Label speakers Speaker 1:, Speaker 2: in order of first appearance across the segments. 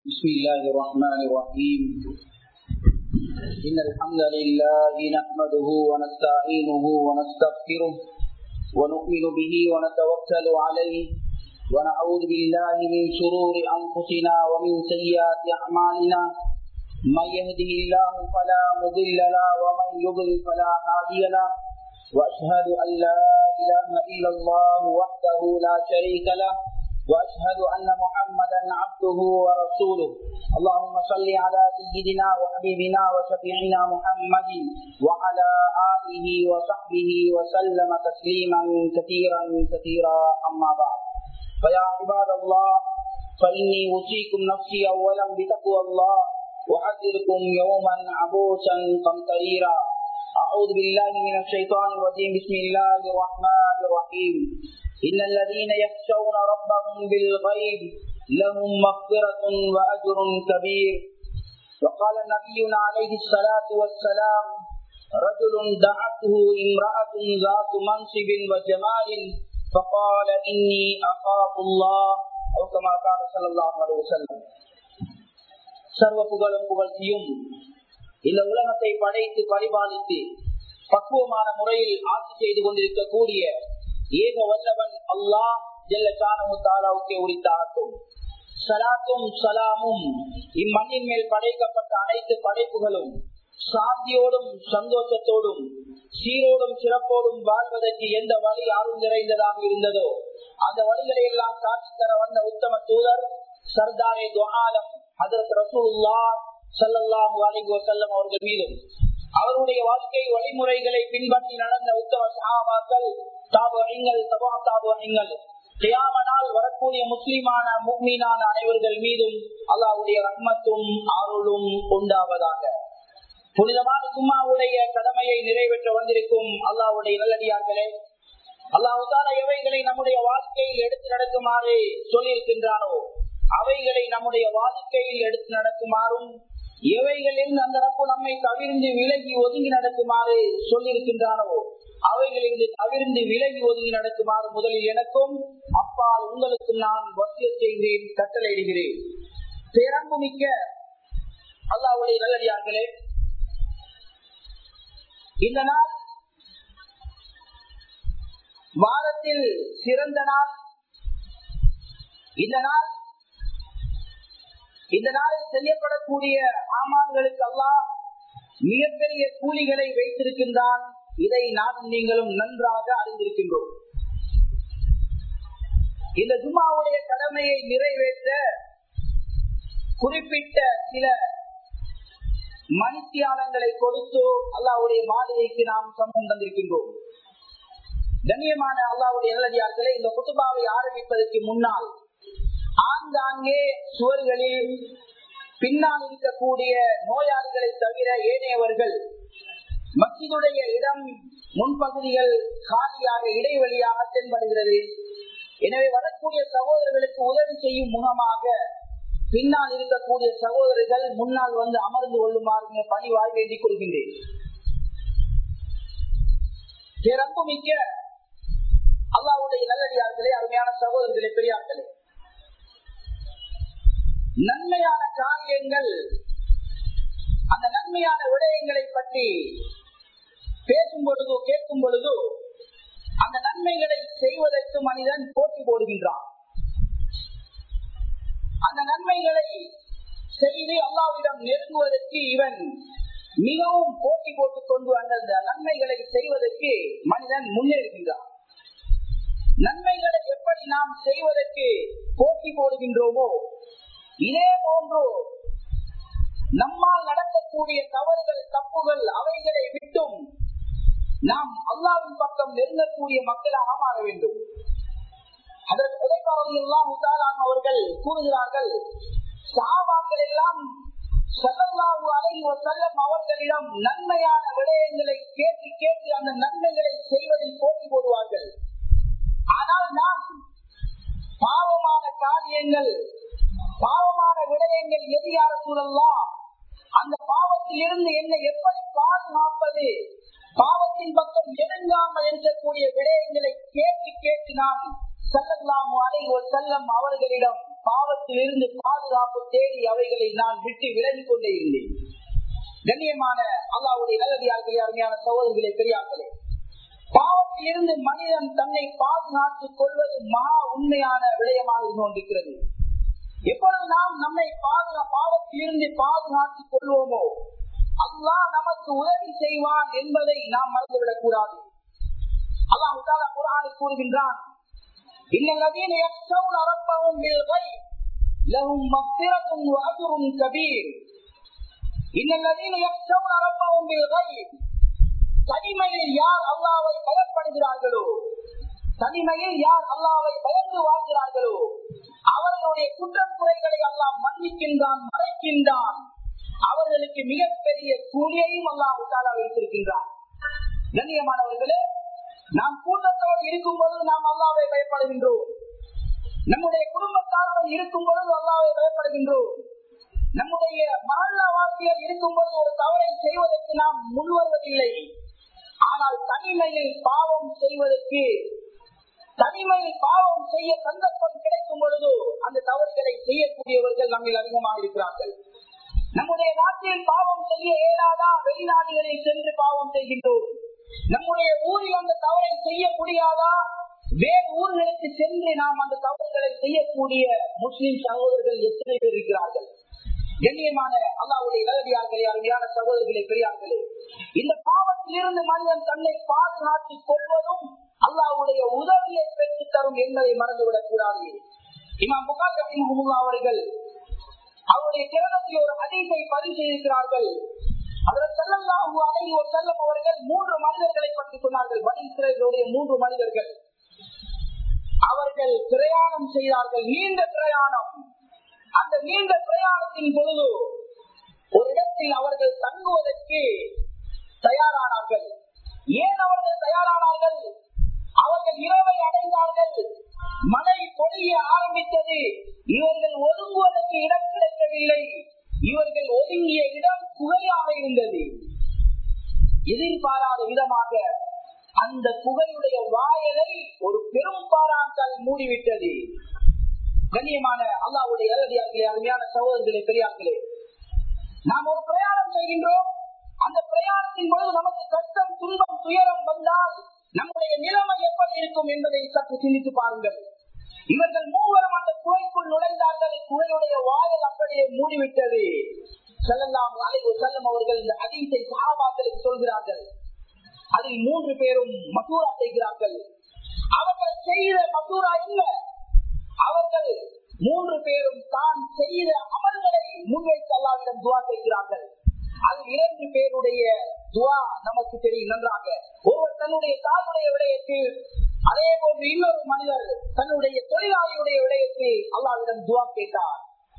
Speaker 1: بسم الله الرحمن الرحيم إن الحمد لله نحمده ونستعينه ونستغفره ونؤمن به ونتوكل عليه ونعوذ بالله من شرور أنفسنا ومن سيئات أعمالنا من يهده الله فلا مضل له ومن يضلل فلا هادي له وأشهد أن لا إله إلا الله وحده لا شريك له واشهد ان محمدا عبده ورسوله اللهم صل على سيدنا وحبيبنا وشفيعنا محمد وعلى اله وصحبه وسلم تسليما كثيرا كثيرا اما بعد فيا عباد الله فاني اوصيكم نفسي اولا بتقوى الله واحذركم يوما عبوسا قمطريرا اعوذ بالله من الشيطان الرجيم بسم الله الرحمن الرحيم إن الذين يخشون ربهم بالغيب لهم مغفرة وأجر كبير وقال نبينا عليه الصلاة والسلام رجل دعته امرأة ذات منصب وجمال فقال إني أخاف الله أو كما قال صلى الله عليه وسلم சர்வ புகழும் புகழ்ச்சியும் இந்த உலகத்தை படைத்து பரிபாலித்து பக்குவமான முறையில் ஆட்சி செய்து கொண்டிருக்கக்கூடிய ஏக வல்லவன் அல்லாஹ் ஜெல்ல தாலாவுக்கே உரித்தாகட்டும் சலாத்தும் சலாமும் இம்மண்ணின் மேல் படைக்கப்பட்ட அனைத்து படைப்புகளும் சாந்தியோடும் சந்தோஷத்தோடும் சீரோடும் சிறப்போடும் வாழ்வதற்கு எந்த வழி ஆர்வம் நிறைந்ததாக இருந்ததோ அந்த வழிகளை எல்லாம் காட்டித்தர வந்த உத்தம தூதர் சர்தாரே துவாலம் அதற்கு ரசூல்லா சல்லாஹூ அலிகோ செல்லம் அவர்கள் மீதும் அவருடைய வாழ்க்கை வழிமுறைகளை பின்பற்றி நடந்த உத்தம சகாபாக்கள் தாபகங்கள் தபா தாபகங்கள் கியாமனால் வரக்கூடிய முஸ்லிமான முக்மீனான அனைவர்கள் மீதும் அல்லாவுடைய ரத்மத்தும் அருளும் உண்டாவதாக புனிதமான சும்மாவுடைய கடமையை நிறைவேற்ற வந்திருக்கும் அல்லாவுடைய நல்லடியார்களே அல்லாஹால எவைகளை நம்முடைய வாழ்க்கையில் எடுத்து நடக்குமாறு சொல்லியிருக்கின்றானோ அவைகளை நம்முடைய வாழ்க்கையில் எடுத்து நடக்குமாறும் எவைகளில் அந்த ரப்பு நம்மை தவிர்ந்து விலகி ஒதுங்கி நடக்குமாறு சொல்லியிருக்கின்றானோ அவைகளிலிருந்து தவிர்ந்து விலகி ஒதுங்கி நடக்குமாறு முதலில் எனக்கும் அப்பால் உங்களுக்கும் நான் வசிய செய்கிறேன் கட்டளையிடுகிறேன் பேரன்பு மிக்க அல்லாவுடைய நல்லடியார்களே இந்த நாள் வாரத்தில் சிறந்த நாள் இந்த நாள் இந்த நாளில் செய்யப்படக்கூடிய ஆமான்களுக்கு அல்லா மிகப்பெரிய கூலிகளை வைத்திருக்கின்றான் இதை நானும் நீங்களும் நன்றாக அறிந்திருக்கின்றோம் இந்த ஜுமாவுடைய கடமையை நிறைவேற்ற குறிப்பிட்ட சில மணித்தியாலங்களை கொடுத்து அல்லாவுடைய மாளிகைக்கு நாம் சமூகம் தந்திருக்கின்றோம் கண்ணியமான அல்லாவுடைய நல்லடியார்களை இந்த குத்துபாவை ஆரம்பிப்பதற்கு முன்னால் ஆங்காங்கே சுவர்களில் பின்னால் இருக்கக்கூடிய நோயாளிகளை தவிர ஏனையவர்கள் மக்கிதுடைய இடம் முன்பகுதிகள் காலியாக இடைவெளியாக தென்படுகிறது எனவே வரக்கூடிய சகோதரர்களுக்கு உதவி செய்யும் முகமாக பின்னால் இருக்கக்கூடிய சகோதரர்கள் முன்னால் வந்து அமர்ந்து கொள்ளுமாறு பணிவாய் வேண்டிக் கொள்கின்றேன் சிறப்பு மிக்க அல்லாவுடைய நல்லடியார்களே அருமையான சகோதரர்களே பெரியார்களே நன்மையான காரியங்கள் அந்த நன்மையான விடயங்களை பற்றி பேசும் பொழுதோ கேட்கும் பொழுதோ அந்த நன்மைகளை செய்வதற்கு மனிதன் போட்டி போடுகின்றான் அந்த நன்மைகளை செய்து அல்லாவிடம் நெருங்குவதற்கு இவன் மிகவும் போட்டி போட்டுக் கொண்டு அந்த நன்மைகளை செய்வதற்கு மனிதன் முன்னேறுகின்றான் நன்மைகளை எப்படி நாம் செய்வதற்கு போட்டி போடுகின்றோமோ இதே போன்று நம்மால் நடக்கக்கூடிய தவறுகள் தப்புகள் அவைகளை விட்டும் நாம் அல்லாவின் பக்கம் நெருங்கக்கூடிய மக்களாக மாற வேண்டும் அதற்கு உதைப்பவர்கள் எல்லாம் உதாரண அவர்கள் கூறுகிறார்கள் சாபாக்கள் எல்லாம் செல்லல்லாவு அலைவ செல்லம் அவர்களிடம் நன்மையான விடயங்களை கேட்டு கேட்டு அந்த நன்மைகளை செய்வதில் போட்டி போடுவார்கள் ஆனால் நாம் பாவமான காரியங்கள் பாவமான விடயங்கள் எது யார சூழல்லாம் அந்த பாவத்தில் இருந்து என்னை எப்படி பாதுகாப்பது பாவத்தின் பக்கம் நெருங்காமல் இருக்கக்கூடிய விடயங்களை கேட்டு கேட்டு நான் செல்லலாம் அலைவ செல்லம் அவர்களிடம் பாவத்திலிருந்து பாதுகாப்பு தேடி அவைகளை நான் விட்டு விலகிக் கொண்டே இருந்தேன் கண்ணியமான அல்லாவுடைய நல்லதியார்களே அருமையான சகோதரர்களே பெரியார்களே பாவத்தில் இருந்து மனிதன் தன்னை பாதுகாத்துக் கொள்வது மகா உண்மையான விடயமாக இருந்து கொண்டிருக்கிறது எப்பொழுது நாம் நம்மை பாதுகா பாவத்தில் இருந்து பாதுகாத்துக் கொள்வோமோ அல்லாஹ் நமக்கு உதவி செய்வான் என்பதை நாம் மறந்துவிடக் கூடாது அல்லாஹ் குரானில் கூறுகின்றான் இன்னல்லதீன யக்ஷவுன ரப்பஹும் பில்கைப் லஹும் மக்ஃபிரத்துன் வ அஜ்ருன் கபீர் இன்னல்லதீன யக்ஷவுன ரப்பஹும் பில்கைப் தனிமையில் யார் அல்லாவை பயப்படுகிறார்களோ தனிமையில் யார் அல்லாவை பயந்து வாழ்கிறார்களோ அவர்களுடைய குற்றம் குறைகளை அல்லாஹ் மன்னிக்கின்றான் மறைக்கின்றான் அவர்களுக்கு மிகப்பெரிய கூலியையும் அல்லாஹ் உத்தாலா வைத்திருக்கின்றான் கண்ணியமானவர்களே நாம் கூட்டத்தோடு இருக்கும் பொழுது நாம் அல்லாவை பயப்படுகின்றோம் நம்முடைய குடும்பத்தார்கள் இருக்கும் பொழுது அல்லாவை பயப்படுகின்றோம் நம்முடைய மகல்லாவாசியர் இருக்கும் பொழுது ஒரு தவறை செய்வதற்கு நாம் முன்வருவதில்லை ஆனால் தனிமையில் பாவம் செய்வதற்கு தனிமையில் பாவம் செய்ய சந்தர்ப்பம் கிடைக்கும் பொழுது அந்த தவறுகளை செய்யக்கூடியவர்கள் நம்மில் அதிகமாக இருக்கிறார்கள் நம்முடைய நாட்டில் பாவம் செய்ய இயலாதா வெளிநாடுகளில் சென்று பாவம் செய்கின்றோம் நம்முடைய ஊரில் அந்த தவறை செய்ய முடியாதா வேறு ஊர்களுக்கு சென்று நாம் அந்த தவறுகளை செய்யக்கூடிய முஸ்லிம் சகோதரர்கள் எத்தனை பேர் இருக்கிறார்கள் கண்ணியமான அல்லாவுடைய நல்லடியார்களே அருமையான சகோதரர்களே பெரியார்களே இந்த பாவத்திலிருந்து மனிதன் தன்னை பாதுகாத்துக் கொள்வதும் அல்லாவுடைய உதவியை பெற்று தரும் என்பதை மறந்துவிடக் கூடாது இமாம் புகார் ரஹிமஹுல்லா அவர்கள் அவருடைய கிரணத்தில் ஒரு அதிசை பதிவு செய்திருக்கிறார்கள் அதில் செல்லல்லாஹு அலைஹி வஸல்லம் அவர்கள் மூன்று மனிதர்களை பற்றி சொன்னார்கள் பனி இஸ்ரேலுடைய மூன்று மனிதர்கள் அவர்கள் பிரயாணம் செய்தார்கள் நீண்ட பிரயாணம் அந்த நீண்ட பிரயாணத்தின் பொழுது ஒரு இடத்தில் அவர்கள் தங்குவதற்கு தயாரானார்கள் ஏன் அவர்கள் தயாரானார்கள் அவர்கள் இரவை அடைந்தார்கள் மழை பொழிய ஆரம்பித்தது இவர்கள் ஒதுங்குவதற்கு இடம் கிடைக்கவில்லை இவர்கள் ஒதுங்கிய இடம் குகையாக இருந்தது எதிர்பாராத விதமாக அந்த குகையுடைய வாயலை ஒரு பெரும் பாராட்டால் மூடிவிட்டது கண்ணியமான அல்லாவுடைய இறுதியார்களே அருமையான சகோதரர்களே பெரியார்களே நாம் ஒரு பிரயாணம் செய்கின்றோம் அந்த பிரயாணத்தின் பொழுது நமக்கு கஷ்டம் துன்பம் துயரம் வந்தால் நம்முடைய நிலைமை எப்படி இருக்கும் என்பதை சற்று சிந்தித்து பாருங்கள் இவர்கள் மூவரும் அந்த குகைக்குள் நுழைந்தார்கள் குகையுடைய வாயில் அப்படியே மூடிவிட்டது செல்லலாம் அலைவு செல்லும் அவர்கள் இந்த அதிசை சகாபாக்களுக்கு சொல்கிறார்கள் அதில் மூன்று பேரும் மசூரா செய்கிறார்கள் அவர்கள் செய்த மசூரா இல்ல அவர்கள் மூன்று பேரும் தான் செய்த அமல்களை முன்வைத்து அல்லாவிடம் துவா செய்கிறார்கள் அதில் இரண்டு பேருடைய துவா நமக்கு தெரியும் நன்றாக ஒருவர் தன்னுடைய தாயுடைய விடயத்தில் அதே போன்று இன்னொரு மனிதர் தன்னுடைய தொழிலாளியுடைய விடயத்தில் அல்லாவிடம் துவா கேட்டார்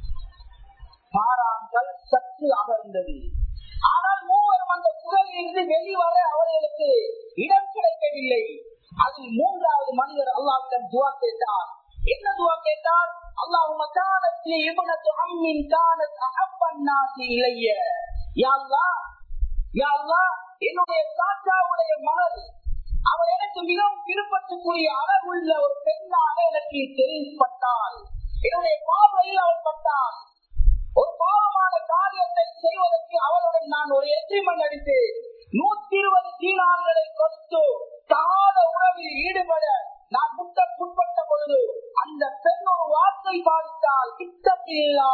Speaker 1: பாராங்கள் சற்று அகர்ந்தது ஆனால் மூவரும் அந்த புகழில் இருந்து வெளிவர அவர்களுக்கு இடம் கிடைக்கவில்லை அதில் மூன்றாவது மனிதர் அல்லாவிடம் துவா கேட்டார் என்ன துவா கேட்டார் அல்லாஹும் கானத்தி இபனத்து அம்மின் கானத் அஹப்பன் நாசி இளைய யாழ்லா யாழ்லா என்னுடைய தாத்தாவுடைய மகள் அவர் எனக்கு மிகவும் விருப்பத்துக்குரிய அழகுள்ள ஒரு பெண்ணாக எனக்கு தெரிவிப்பட்டால் என்னுடைய பார்வையில் அவள் பட்டால் ஒரு பாவமான காரியத்தை செய்வதற்கு அவளுடன் நான் ஒரு எக்ரிமெண்ட் அடித்து நூத்தி இருபது தீனார்களை கொடுத்து தகாத உறவில் ஈடுபட நான் முட்ட முற்பட்ட பொழுது அந்த பெண் ஒரு வார்த்தை பாதித்தால் இத்தப்பில்லா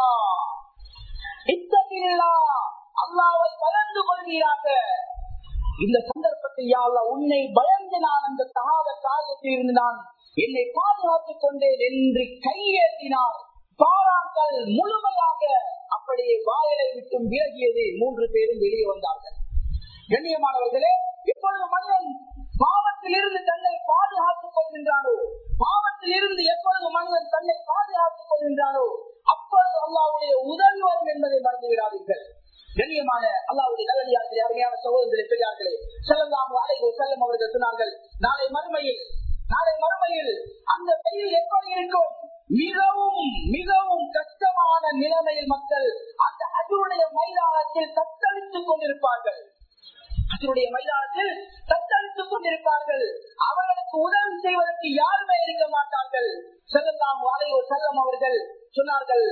Speaker 1: இத்தப்பில்லா அல்லாவை பயந்து கொள்வீராக இந்த சந்தர்ப்பத்தை யாழ்ல உன்னை பயந்து நான் அந்த தகாத காரியத்தில் இருந்து நான் என்னை பாதுகாத்துக் கொண்டேன் என்று கையேற்றினார் பாராங்கள் முழுமையாக அப்படியே வாயலை விட்டும் விலகியது மூன்று பேரும் வெளியே வந்தார்கள் கண்ணியமானவர்களே இப்பொழுது மனிதன் பாவத்தில் இருந்து தன்னை பாதுகாத்துக் கொள்கின்றானோ பாவத்தில் இருந்து எப்பொழுது மனிதன் தன்னை பாதுகாத்துக் கொள்கின்றானோ அப்பொழுது அல்லாவுடைய உதவி வரும் என்பதை மறந்து விடாதீர்கள் கண்ணியமான அல்லாவுடைய நல்லடியார்களே அருமையான சகோதரர்களே பெரியார்களே செல்லலாம் அலைவு செல்லம் அவர்கள் சொன்னார்கள் நாளை மறுமையில் நாளை மறுமையில் அந்த வெயில் எப்படி இருக்கும் மிகவும் மிகவும் கஷ்டமான நிலைமையில் மக்கள் அந்த அதனுடைய மைதானத்தில் தத்தளித்துக் கொண்டிருப்பார்கள் அதனுடைய மைதானத்தில் தத்தளித்துக் கொண்டிருப்பார்கள் அவர்களுக்கு உதவி செய்வதற்கு யாருமே இருக்க மாட்டார்கள் செல்லலாம் அலைவு செல்லம் அவர்கள் சொன்னார்கள்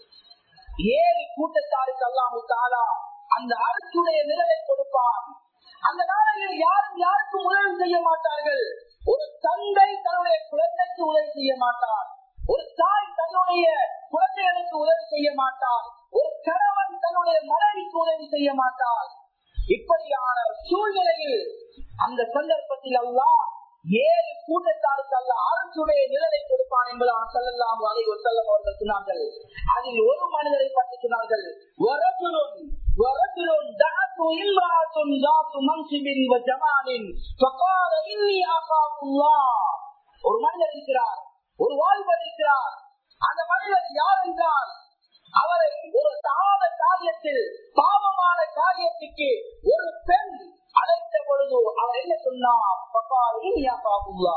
Speaker 1: ஏழு கூட்டத்தாருக்கு அல்லாஹு தாலா அந்த அரசுடைய நிலையை கொடுப்பான் அந்த நாளையில் யாரும் யாருக்கும் உதவி செய்ய மாட்டார்கள் ஒரு தந்தை தன்னுடைய குழந்தைக்கு உதவி செய்ய மாட்டார் ஒரு தாய் தன்னுடைய குழந்தைகளுக்கு உதவி செய்ய மாட்டார் ஒரு கணவன் தன்னுடைய மனைவிக்கு உதவி செய்ய மாட்டார் இப்படியான சூழ்நிலையில் அந்த சந்தர்ப்பத்தில் அல்லாஹ் ஏழு கூட்டத்தாருக்கு அல்ல அரசுடைய நிழலை கொடுப்பான் என்பதாக செல்லலாம் அதை செல்லம் அவர்கள் சொன்னார்கள் அதில் ஒரு மனிதரை பற்றி சொன்னார்கள் வரகுலும் வரகுலும் தாத்து இம்ராத்தும் தாத்து மன்சிபின் ஜமானின் فقال إني أخاف الله ஒரு மனிதர் இருக்கிறார் ஒரு வாலிபர் இருக்கிறார் அந்த மனிதர் யார் என்றால் அவரை ஒரு தாத காரியத்தில் பாவமான காரியத்துக்கு ஒரு பெண் அழைத்த பொழுது அவர் என்ன சொன்னார் பப்பா இனியா காப்புல்லா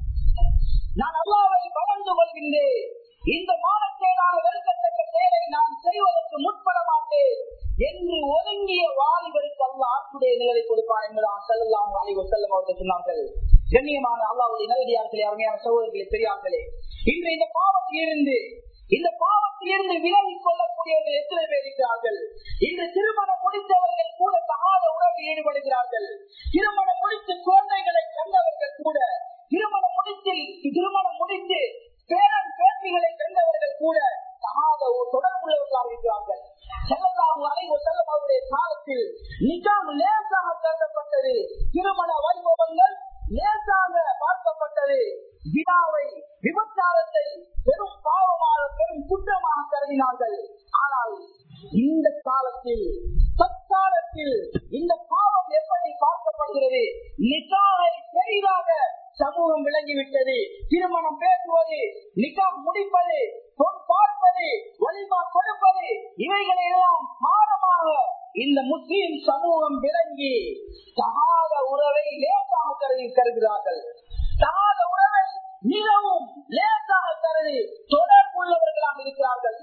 Speaker 1: நான் அல்லாவை வளர்ந்து கொள்கின்றேன் இந்த மானக்கேடான வெறுக்கத்தக்க செயலை நான் செய்வதற்கு முற்பட மாட்டேன் என்று ஒதுங்கிய வாலிபருக்கு அல்ல ஆற்றுடைய நிலையை கொடுப்பான் என்பதாக செல்லலாம் வாலிபர் செல்லம் அவர்கள் சொன்னார்கள் கண்ணியமான அல்லாவுடைய நல்லடியார்களே அருமையான சகோதரர்களே பெரியார்களே இன்று இந்த பாவத்தில் இருந்து இந்த பாவத்தில் இருந்து விலகிக் கொள்ளக்கூடியவர்கள் எத்தனை பேர் இருக்கிறார்கள் இன்று திருமணம் முடித்தவர்கள் கூட தகாத உறவில் ஈடுபடுகிறார்கள் திருமணம் முடித்து குழந்தைகளை கண்டவர்கள் கூட திருமணம் முடித்து திருமணம் முடித்து பேரன் பேட்டிகளை கண்டவர்கள் கூட தகாத தொடர்புள்ளவர்களாக இருக்கிறார்கள் செல்லலாம் அனைவ செல்லம் அவருடைய காலத்தில் நிஜாம் லேசாக கருதப்பட்டது திருமண வைபவங்கள் லேசாக பார்க்கப்பட்டது வினாவை விபச்சாரத்தை பெரும் பாவமாக பெரும் குற்றமாக கருதினார்கள் ஆனால் இந்த காலத்தில் தற்காலத்தில் இந்த பாவம் எப்படி பார்க்கப்படுகிறது நிகாவை பெரிதாக சமூகம் விளங்கிவிட்டது திருமணம் பேசுவது நிகா முடிப்பது பொன் பார்ப்பது வலிமா கொடுப்பது இவைகளை எல்லாம் மாதமாக இந்த முஸ்லிம் சமூகம் விளங்கி தகாத உறவை லேசாக கருதி கருதுகிறார்கள் தகாத உறவை மிகவும் லேசாக கருதி தொடர்புள்ளவர்களாக இருக்கிறார்கள்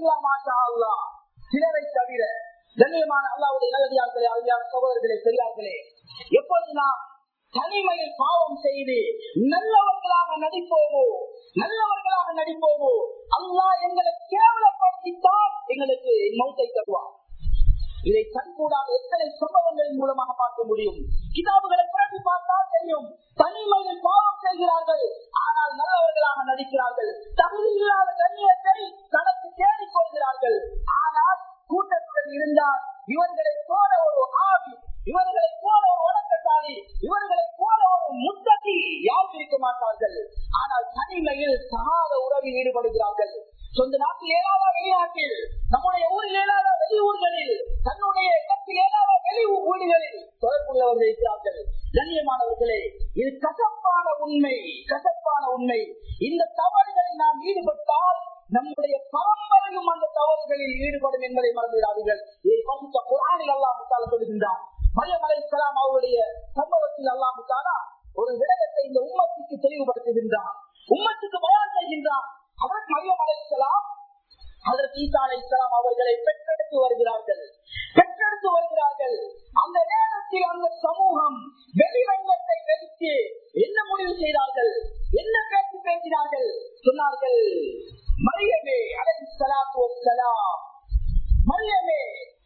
Speaker 1: சிலரை தவிர கண்ணியமான அல்லாவுடைய நல்லடியார்களே அருமையான சகோதரர்களே பெரியார்களே எப்போது நாம் தனிமையில் பாவம் செய்து நல்லவர்களாக நடிப்போமோ நல்லவர்களாக நடிப்போமோ அல்லா எங்களை கேவலப்படுத்தித்தான் எங்களுக்கு மௌத்தை தருவார் இதை கண்கூடாக எத்தனை சம்பவங்களின் மூலமாக பார்க்க முடியும் கிதாபுகளை புரட்டி பார்த்தால் தெரியும் தனிமையில் பாவம் செய்கிறார்கள் ஆனால் நல்லவர்களாக நடிக்கிறார்கள் தகுதி இல்லாத கண்ணியத்தை தனக்கு தேடிக் கொள்கிறார்கள் ஆனால் கூட்டத்துடன் இருந்தால் இவர்களை போல ஒரு ஆவி இவர்களை போல ஒரு வழக்கசாலி இவர்களை போல ஒரு முத்தகி யாரும் இருக்க மாட்டார்கள் ஆனால் தனிமையில் சகாத உறவில் ஈடுபடுகிறார்கள் சொந்த நாட்டில் ஏழாத வெளிநாட்டில் நம்முடைய ஊரில் ஏழாத வெளியூர்களில் தன்னுடைய இடத்தில் ஏழாத வெளி ஊர்களில் தொடர்புள்ளவர்கள் இருக்கிறார்கள் கண்ணியமானவர்களே இது கசப்பான உண்மை கசப்பான உண்மை இந்த தவறுகளில் நாம் ஈடுபட்டால் நம்முடைய பரம்பரையும் அந்த தவறுகளில் ஈடுபடும் என்பதை மறந்துவிடாதீர்கள் இதை பகுத்த குரானில் அல்லாஹால சொல்கின்றார் மரியமலை சலாம் அவருடைய சம்பவத்தில் அல்லாஹாலா ஒரு விடயத்தை இந்த உம்மத்துக்கு தெளிவுபடுத்துகின்றான் உம்மத்துக்கு பயான் செய்கின்றான் அவர் மரியம் அலைசலாம் அதற்கு ஈசா அலைசலாம் அவர்களை பெற்றெடுத்து வருகிறார்கள் பெற்றெடுத்து வருகிறார்கள் அந்த நேரத்தில் அந்த சமூகம் வெளிரங்கத்தை வெடித்து என்ன முடிவு செய்தார்கள் என்ன பேச்சு பேசினார்கள் சொன்னார்கள் மரியமே அலை சலாத்து வசலாம் மரியமே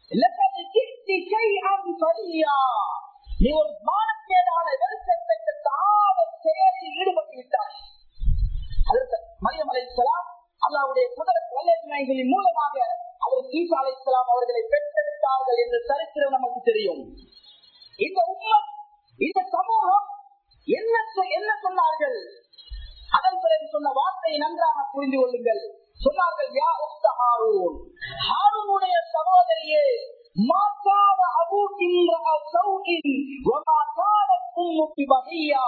Speaker 1: நீ ஒரு மானக்கேடான வெறுக்கத்தக்க தாவ செயலில் ஈடுபட்டு விட்டாய் மரியம் அலை சலாம் அல்லாவுடைய சுதர வல்லமைகளின் மூலமாக அவர் ஈசா அலை சலாம் அவர்களை பெற்றெடுத்தார்கள் என்ற சரித்திரம் நமக்கு தெரியும் இந்த உண்மை இந்த சமூகம் என்ன என்ன சொன்னார்கள் அதன் பிறகு சொன்ன வார்த்தையை நன்றாக புரிந்து கொள்ளுங்கள் சொன்னார்கள் யா உஸ்த ஹாரூன் ஹாரூனுடைய சகோதரியே மாக்காத அபூக்கின்ற சௌகின் வமாக்காத உம்முக்கு பகையா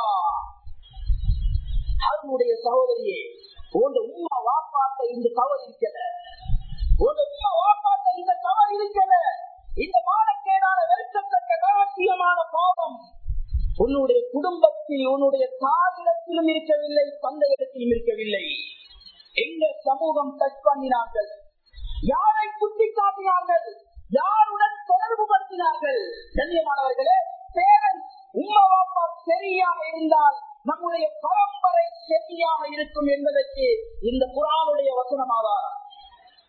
Speaker 1: அவனுடைய சகோதரியே உங்க உமா வாப்பாட்ட இந்த தவறு இருக்கல உங்க உமா வாப்பாட்ட இந்த தவறு இருக்கல இந்த மானக்கேடான வெறுக்கத்தக்க ரகசியமான பாவம் உன்னுடைய குடும்பத்தில் உன்னுடைய தாயிடத்திலும் இருக்கவில்லை தந்தையிடத்திலும் இருக்கவில்லை எங்க சமூகம் டச் பண்ணினார்கள் யாரை குத்தி காட்டினார்கள் யாருடன் தொடர்பு படுத்தினார்கள் கண்ணியமானவர்களே பேரண்ட்ஸ் உமா வாப்பா சரியாக இருந்தால் நம்முடைய பரம்பரை சரியாக இருக்கும் என்பதற்கு இந்த குரானுடைய வசனம் ஆதாரம்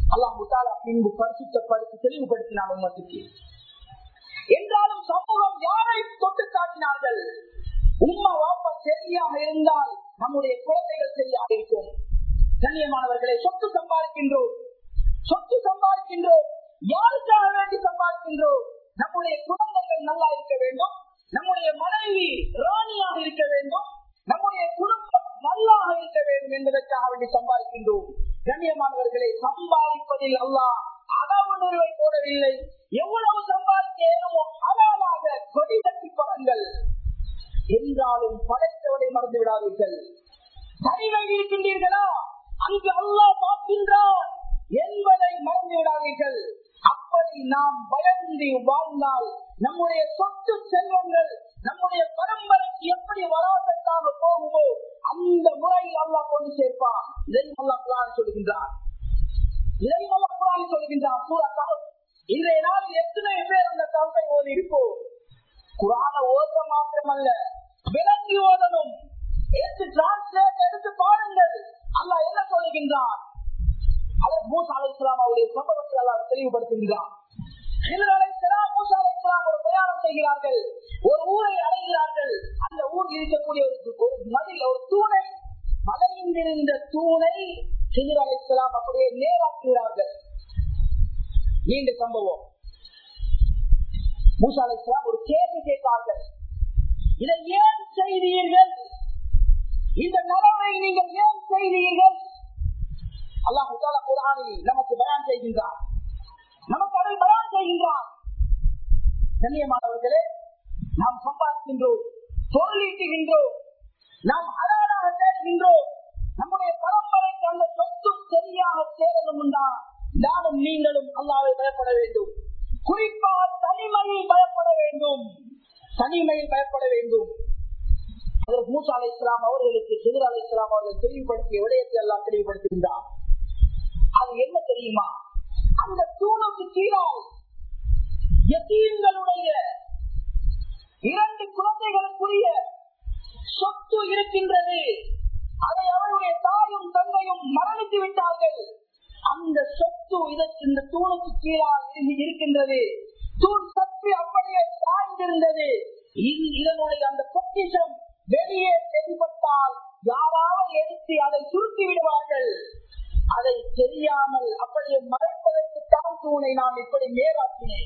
Speaker 1: அல்லாஹ் முத்தாலா பின்பு பரிசுத்தப்படுத்தி தெளிவுபடுத்தினார் உம்மத்துக்கு என்றாலும் சமூகம் யாரை தொட்டு காட்டினார்கள் உம்மா வாப்பா சரியாக இருந்தால் நம்முடைய குழந்தைகள் சரியாக இருக்கும் கண்ணியமானவர்களை சொத்து சம்பாதிக்கின்றோம் சொத்து சம்பாதிக்கின்றோம் யாருக்காக வேண்டி சம்பாதிக்கின்றோம் நம்முடைய குழந்தைகள் நல்லா இருக்க வேண்டும் நம்முடைய மனைவி ராணியாக இருக்க வேண்டும் நம்முடைய குடும்பம் நல்லாக இருக்க வேண்டும் என்பதற்காக வேண்டி சம்பாதிக்கின்றோம் கண்ணியமானவர்களை சம்பாதிப்பதில் அல்லாஹ் அளவு நிறுவை போடவில்லை எவ்வளவு சம்பாதிக்க ஏனமோ அழகாக கொடி கட்டி படங்கள் என்றாலும் படைத்தவரை மறந்து விடாதீர்கள் தனிமை இருக்கின்றீர்களா அங்கு அல்லாஹ் பார்க்கின்றான் என்பதை மறந்து விடாதீர்கள் அப்படி நாம் பயந்து வாழ்ந்தால் நம்முடைய சொத்து செல்வங்கள் நம்முடைய பரம்பரைக்கு எப்படி வராதத்தாக போகுமோ அந்த முறையில் அல்லாஹ் கொண்டு சேர்ப்பான் இதை அல்லாஹ் குரான் சொல்கின்றான் இதை அல்லாஹ் குரான் சொல்கின்றான் சூரா கஹஃப். இன்றைய நாளில் எத்தனை பேர் அந்த கல்வை ஓதி இருப்போம் குரான ஓத மாத்திரமல்ல விளங்கி ஓதணும் எடுத்து டிரான்ஸ்லேட் எடுத்து பாருங்கள் அல்லாஹ் என்ன சொல்லுகின்றான் அவர் மூசா அலை இஸ்லாம் அவருடைய சம்பவத்தை அல்லாஹ் தெளிவுபடுத்துகின்றான் ஹிதர் அலைஹிஸ்ஸலாம், மூசா அலைஹிஸ்ஸலாம் ஒரு பிரயாணம் செய்கிறார்கள் ஒரு ஊரை அடைகிறார்கள் அந்த ஊரில் இருக்கக்கூடிய ஒரு ஒரு மதில் ஒரு தூணை மலையிந்திருந்த தூணை ஹிதர் அலைஹிஸ்ஸலாம் அப்படியே நேராக்குகிறார்கள் நீண்ட சம்பவம் மூசா அலைஹிஸ்ஸலாம் ஒரு கேள்வி கேட்டார்கள் இதை ஏன் செய்தீர்கள் இந்த நலவை நீங்கள் ஏன் செய்தீர்கள் அல்லாஹு தாலா குரானில் நமக்கு பயான் செய்கின்றார் நமக்கு அதை பயான் செய்கின்றான் கண்ணியமானவர்களே நாம் சம்பாதிக்கின்றோம் பொருளீட்டுகின்றோம் நாம் அழகாக தேடுகின்றோம் நம்முடைய பரம்பரைக்கு அந்த சொத்து சரியாக சேரணும்னா நானும் நீங்களும் அல்லாவை பயப்பட வேண்டும் குறிப்பாக தனிமையில் பயப்பட வேண்டும் தனிமையில் பயப்பட வேண்டும் அதற்கு மூசா அலை இஸ்லாம் அவர்களுக்கு சிதர் அலை இஸ்லாம் அவர்கள் தெளிவுபடுத்திய விடயத்தை எல்லாம் தெளிவுபடுத்துகின்றார் அது என்ன தெரியுமா அந்த தூணுக்கு கீழால் எத்தீன்களுடைய இரண்டு குழந்தைகளுக்குரிய சொத்து இருக்கின்றது அதை அவருடைய தாயும் தந்தையும் மரணித்து விட்டார்கள் அந்த சொத்து இதற்கு இந்த தூணுக்கு கீழால் இருந்து இருக்கின்றது தூண் சற்று அப்படியே சாய்ந்திருந்தது இ- இதனுடைய அந்த பொக்கிஷம் வெளியே தென்பட்டால் யாராவது எடுத்து அதை சுருட்டி விடுவார்கள் அதை தெரியாமல் அப்படியே மறைப்பதற்கு தான் தூணை நான் இப்படி நேராக்கினேன்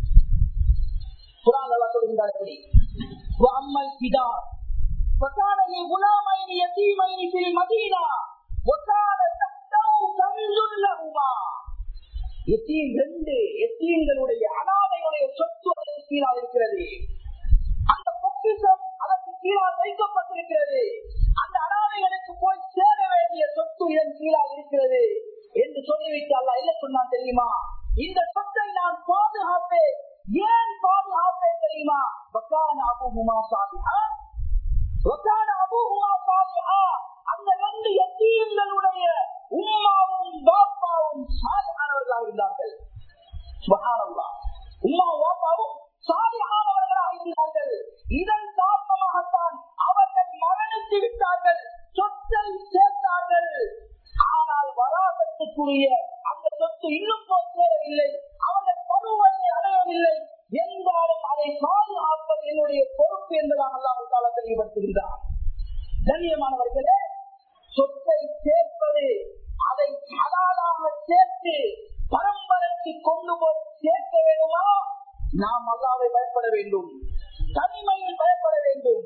Speaker 1: குரான் அல்லாஹ் சொல்கின்றார் எப்படி وأما الجدار فكان لغلامين يتيمين في المدينة وكان تحته كنز لهما எத்தீம் ரெண்டு எத்தீம்களுடைய அனாதையுடைய சொத்து அதற்கு கீழால் இருக்கிறது அந்த பொக்கிஷம் அதற்கு கீழால் வைக்கப்பட்டிருக்கிறது அந்த அனாதைகளுக்கு போய் சேர வேண்டிய சொத்து இதன் கீழால் இருக்கிறது என்று சொல்லிவிட்டு அல்ல என்ன சொன்னான் தெரியுமா இந்த சொத்தை நான் பாதுகாப்பேன் ஏன் பாதுகாப்பேன் தெரியுமா வக்கான அபுகுமா சாதிஹா வக்கான அபுகுமா சாதிஹா அந்த ரெண்டு எத்தீம்களுடைய உம்மாவும் பாப்பாவும் சாலிஹானவர்களாக இருந்தார்கள் சுபஹானல்லாஹ். உம்மாவும் பாப்பாவும் சாலிஹானவர்களாக இருந்தார்கள் இதன் காரணமாகத்தான் அவர்கள் மரணித்து விட்டார்கள் சொத்தை சேர்த்தார்கள் ஆனால் வராசத்துக்குரிய அந்த சொத்து இன்னும் போய் சேரவில்லை அவர்கள் பருவத்தை அடையவில்லை என்றாலும் அதை பாதுகாப்பது என்னுடைய பொறுப்பு என்பதாக அல்லாஹ் தாலா தெளிவுபடுத்துகின்றார் கண்ணியமானவர்களே சொத்தை சேர்ப்பது அதை ஹலாலாக சேர்த்து பரம்பரைக்கு கொண்டு போய் சேர்க்க வேண்டுமா நாம் அல்லாவை பயப்பட வேண்டும் தனிமையில் பயப்பட வேண்டும்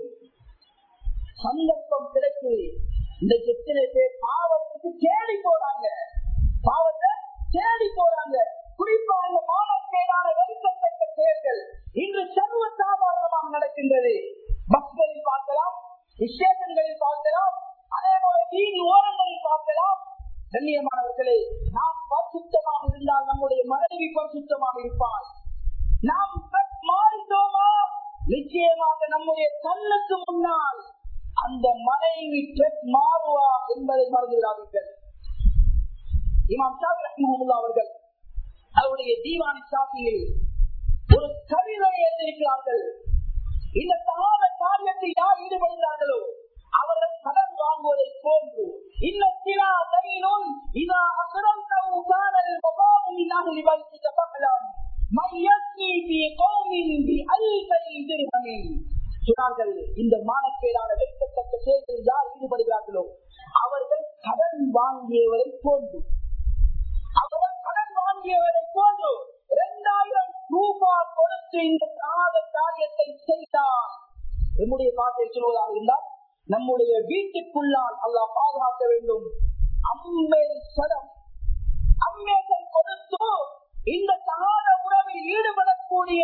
Speaker 1: சந்தர்ப்பம் கிடைக்குது இன்றைக்கு எத்தனை பேர் பாவத்துக்கு தேடி போறாங்க பாவத்தை தேடி போறாங்க குறிப்பாக மானக்கேடான வெறுக்கத்தக்க செயல்கள் இன்று சர்வ சாதாரணமாக நடக்கின்றது பஸ்களில் பார்க்கலாம் ஸ்டேஷன்களில் பார்க்கலாம் அதே போல வீதி ஓரங்களில் பார்க்கலாம் கண்ணியமானவர்களே நாம் பரிசுத்தமாக இருந்தால் நம்முடைய மனைவி பரிசுத்தமாக இருப்பாள் நாம் சற்று மாறிட்டோமா நிச்சயமாக நம்முடைய கண்ணுக்கு முன்னால் அந்த மனைவி ட்ரெஸ் மாறுவா என்பதை மறந்து விடாதீர்கள் இமாம் ஷாபி ரஹ்மஹுல்லா அவர்கள் அவருடைய தீவானி சாப்பியில் ஒரு கவிதையை எழுதியிருக்கிறார்கள் இந்த சகாத காரியத்தில் யார் ஈடுபடுகிறார்களோ அவர்கள் கடன் வாங்குவதை போன்று இன்னும் இதா அசுரம் அஹ்லி பைத்திக ஃபஹலம் மன் யஸ்னி ஃபீ கௌமின் பிஅல்ஃபை திர்ஹமின் சொன்னார்கள் இந்த மானக்கேடான வெட்கத்தக்க செயல்களில் யார் ஈடுபடுகிறார்களோ அவர்கள் கடன் வாங்கியவரை போன்று அவர்கள் கடன் வாங்கியவரை போன்று இரண்டாயிரம் ரூபாய் கொடுத்து இந்த தாத காரியத்தை செய்தால் என்னுடைய பாட்டை சொல்வதாக இருந்தால் நம்முடைய வீட்டுக்குள்ளால் அல்லாஹ் பாதுகாக்க வேண்டும் அம்மேல் சடம் அம்மேசன் கொடுத்து இந்த சகாத உறவில் ஈடுபடக்கூடிய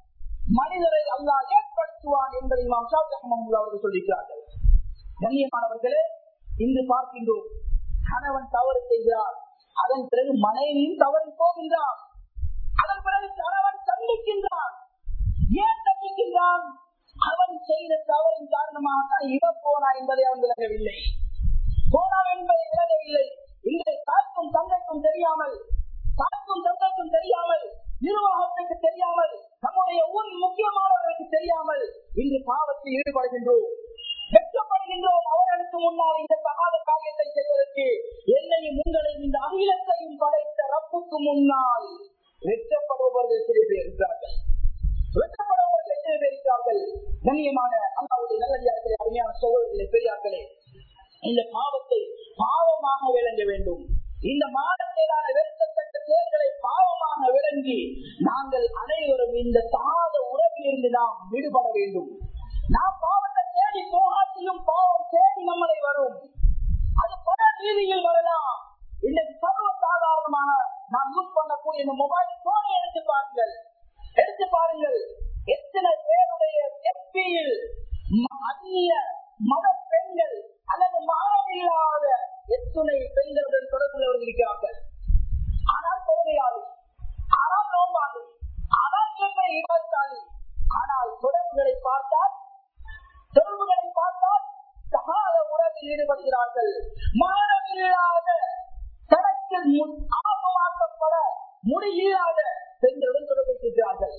Speaker 1: மனிதரை அல்லாஹ் ஏற்படுத்துவான் என்பதை இமாம் ஷாஃபி ரஹ்மத்துல்லாஹி அவர்கள் சொல்லியிருக்கிறார்கள் கண்ணியமானவர்களே இன்று பார்க்கின்றோம் கணவன் தவறு செய்கிறார் அதன் பிறகு மனைவியும் தவறி போகின்றான் அதன் பிறகு கணவன் தண்டிக்கின்றான் ஏன் தண்டிக்கின்றான் அவன் செய்த தவறின் காரணமாக தான் இவன் போனா என்பதை அவன் விளங்கவில்லை போனான் என்பதை விளங்கவில்லை இன்றை தாய்க்கும் தந்தைக்கும் தெரியாமல் தாய்க்கும் தந்தைக்கும் தெரியாமல் நிர்வாகத்துக்கு தெரியாமல் நம்முடைய ஊரின் முக்கியமானவர்களுக்கு தெரியாமல் இன்று பாவத்தில் ஈடுபடுகின்றோம் வெட்கப்படுகின்றோம் அவர்களுக்கு முன்னால் இந்த சகாத காரியத்தை செய்வதற்கு என்னையும் உங்களையும் இந்த அகிலத்தையும் படைத்த ரப்புக்கு முன்னால் வெட்கப்படுபவர்கள் சில பேர் இருக்கிறார்கள் வெட்கப்படுபவர்கள் எத்தனை பேர் இருக்கிறார்கள் கண்ணியமான அல்லாவுடைய நல்லடியார்களே அருமையான சோழர்களே பெரியார்களே இந்த பாவத்தை பாவமாக விளங்க வேண்டும் இந்த மாதத்திலான வெறுக்கத்தக்க செயல்களை பாவமாக விளங்கி நாங்கள் அனைவரும் இந்த தாத உறவிலிருந்து நாம் விடுபட வேண்டும் நாம் பாவத்தை தேடி போகாட்டிலும் பாவம் தேடி நம்மளை வரும் அது பல ரீதியில் வரலாம் இன்னைக்கு சர்வ சாதாரணமாக நாம் யூஸ் பண்ணக்கூடிய இந்த மொபைல் போனை எடுத்து பாருங்கள் எடுத்து பாருங்கள் எத்தனை பேருடைய எப்பியில் அந்நிய மத பெண்கள் அல்லது மாறில்லாத எத்தனை பெண்களுடன் தொடர்புள்ளவர்கள் இருக்கிறார்கள் ஆனால் தொழுகையாளி ஆனால் நோம்பாளி ஆனால் இவற்றை இவர்த்தாளி ஆனால் தொடர்புகளை பார்த்தால் தொடர்புகளை பார்த்தால் சகாத உறவில் ஈடுபடுகிறார்கள் மாறவில்லாத தனக்கு ஆபமாக்கப்பட முடியாத பெண்களுடன் தொடர்பு வைக்கிறார்கள்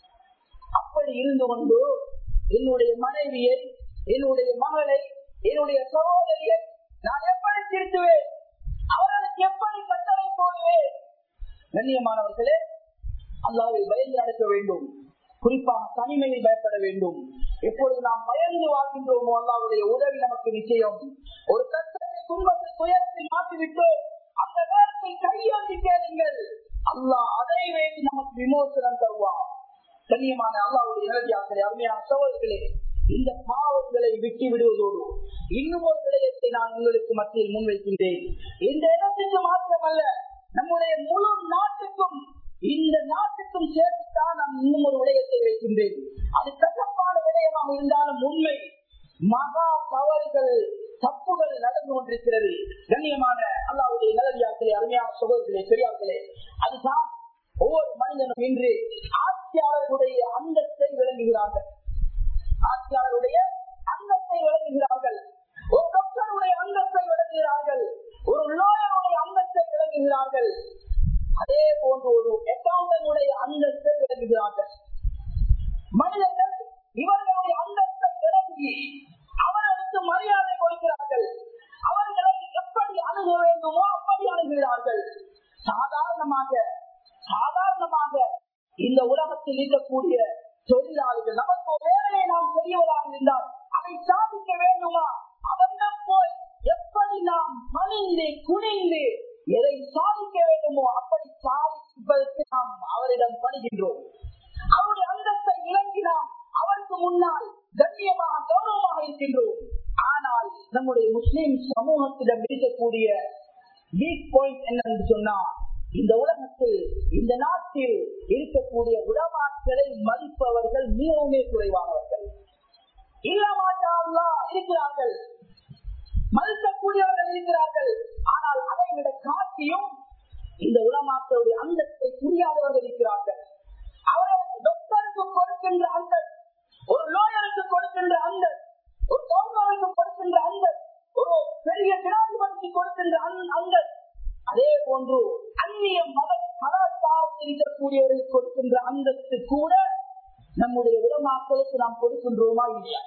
Speaker 1: அப்படி இருந்து கொண்டு என்னுடைய மனைவியை என்னுடைய மகளை என்னுடைய சகோதரியை நான் எப்படி திருத்துவேன் அவர்களுக்கு எப்படி கட்டளை போடுவேன் கண்ணியமானவர்களே அல்லாவை பயந்து நடக்க வேண்டும் குறிப்பாக தனிமையில் பயப்பட வேண்டும் எப்பொழுது நாம் பயந்து வாழ்கின்றோமோ அல்லாவுடைய உதவி நமக்கு நிச்சயம் ஒரு கஷ்டத்தை துன்பத்தை துயரத்தை மாற்றிவிட்டோம் அந்த நேரத்தில் கையொட்டி கேளுங்கள் அல்லாஹ் அதை வேண்டி நமக்கு விமோசனம் தருவார் கண்ணியமான அல்லாவுடைய இலக்கியாக்களே அருமையான சோழர்களே இந்த பாவங்களை விட்டு விடுவதோடு இன்னும் ஒரு விடயத்தை நான் உங்களுக்கு மத்தியில் முன்வைக்கின்றேன் இந்த இடத்துக்கு மாத்திரமல்ல நம்முடைய முழு நாட்டுக்கும் இந்த நாட்டுக்கும் சேர்த்துத்தான் நான் இன்னும் ஒரு விடயத்தை வைக்கின்றேன் அது கசப்பான விடயமாக இருந்தாலும் உண்மை மகா தவறுகள் தப்புகள் நடந்து கொண்டிருக்கிறது கண்ணியமான அல்லாவுடைய நிலவியாக்களே அருமையான சகோதரர்களே பெரியார்களே அதுதான் ஒவ்வொரு மனிதனும் இன்று ஆட்சியாளர்களுடைய அந்தத்தை விளங்குகிறார்கள் ஆட்சியாளருடைய அந்தத்தை விளங்குகிறார்கள் ஒரு டாக்டருடைய அந்தத்தை விளங்குகிறார்கள் ஒரு லோயருடைய அந்தத்தை விளங்குகிறார்கள் அதே போன்று ஒரு அக்கௌண்டனுடைய அந்தத்தை விளங்குகிறார்கள் மனிதர்கள் இவர்களுடைய அந்தத்தை விளங்கி அவர்களுக்கு மரியாதை கொடுக்கிறார்கள் அவர்களை எப்படி அணுக வேண்டுமோ அப்படி அணுகிறார்கள் சாதாரணமாக சாதாரணமாக இந்த உலகத்தில் இருக்கக்கூடிய தொழிலாளிகள் நமக்கு வேலையை நாம் செய்வதாக இருந்தால் அதை சாதிக்க வேண்டுமா அவரிடம் போய் எப்படி நாம் பணிந்து குனிந்து எதை சாதிக்க வேண்டுமோ அப்படி சாதிப்பதற்கு நாம் அவரிடம் பணிகின்றோம் அவருடைய அந்தத்தை விளங்கி நாம் அவருக்கு முன்னால் கண்ணியமாக கௌரவமாக இருக்கின்றோம் ஆனால் நம்முடைய முஸ்லிம் சமூகத்திடம் இருக்கக்கூடிய வீக் பாயிண்ட் என்னன்னு சொன்னா இந்த உலகத்தில் இந்த நாட்டில் இருக்கக்கூடிய உடமாக்களை மதிப்பவர்கள் மிகவுமே குறைவானவர்கள் இல்லமாட்டா இருக்கிறார்கள் மதிக்கக்கூடியவர்கள் இருக்கிறார்கள் ஆனால் அதை விட காட்டியும் இந்த உலமாக்களுடைய அந்தத்தை புரியாதவர்கள் இருக்கிறார்கள் அவர்களுக்கு டாக்டருக்கு கொடுக்கின்ற அந்த ஒரு லோயருக்கு கொடுக்கின்ற அந்த ஒரு கவர்னருக்கு கொடுக்கின்ற அந்த ஒரு பெரிய ஜனாதிபதிக்கு கொடுக்கின்ற அந்த அதே போன்று அந்நிய மத கலாச்சாரத்தில் இருக்கக்கூடியவர்களுக்கு கொடுக்கின்ற அந்தத்து கூட நம்முடைய உலமாக்களுக்கு நாம் கொடுக்கின்றோமா இல்லையா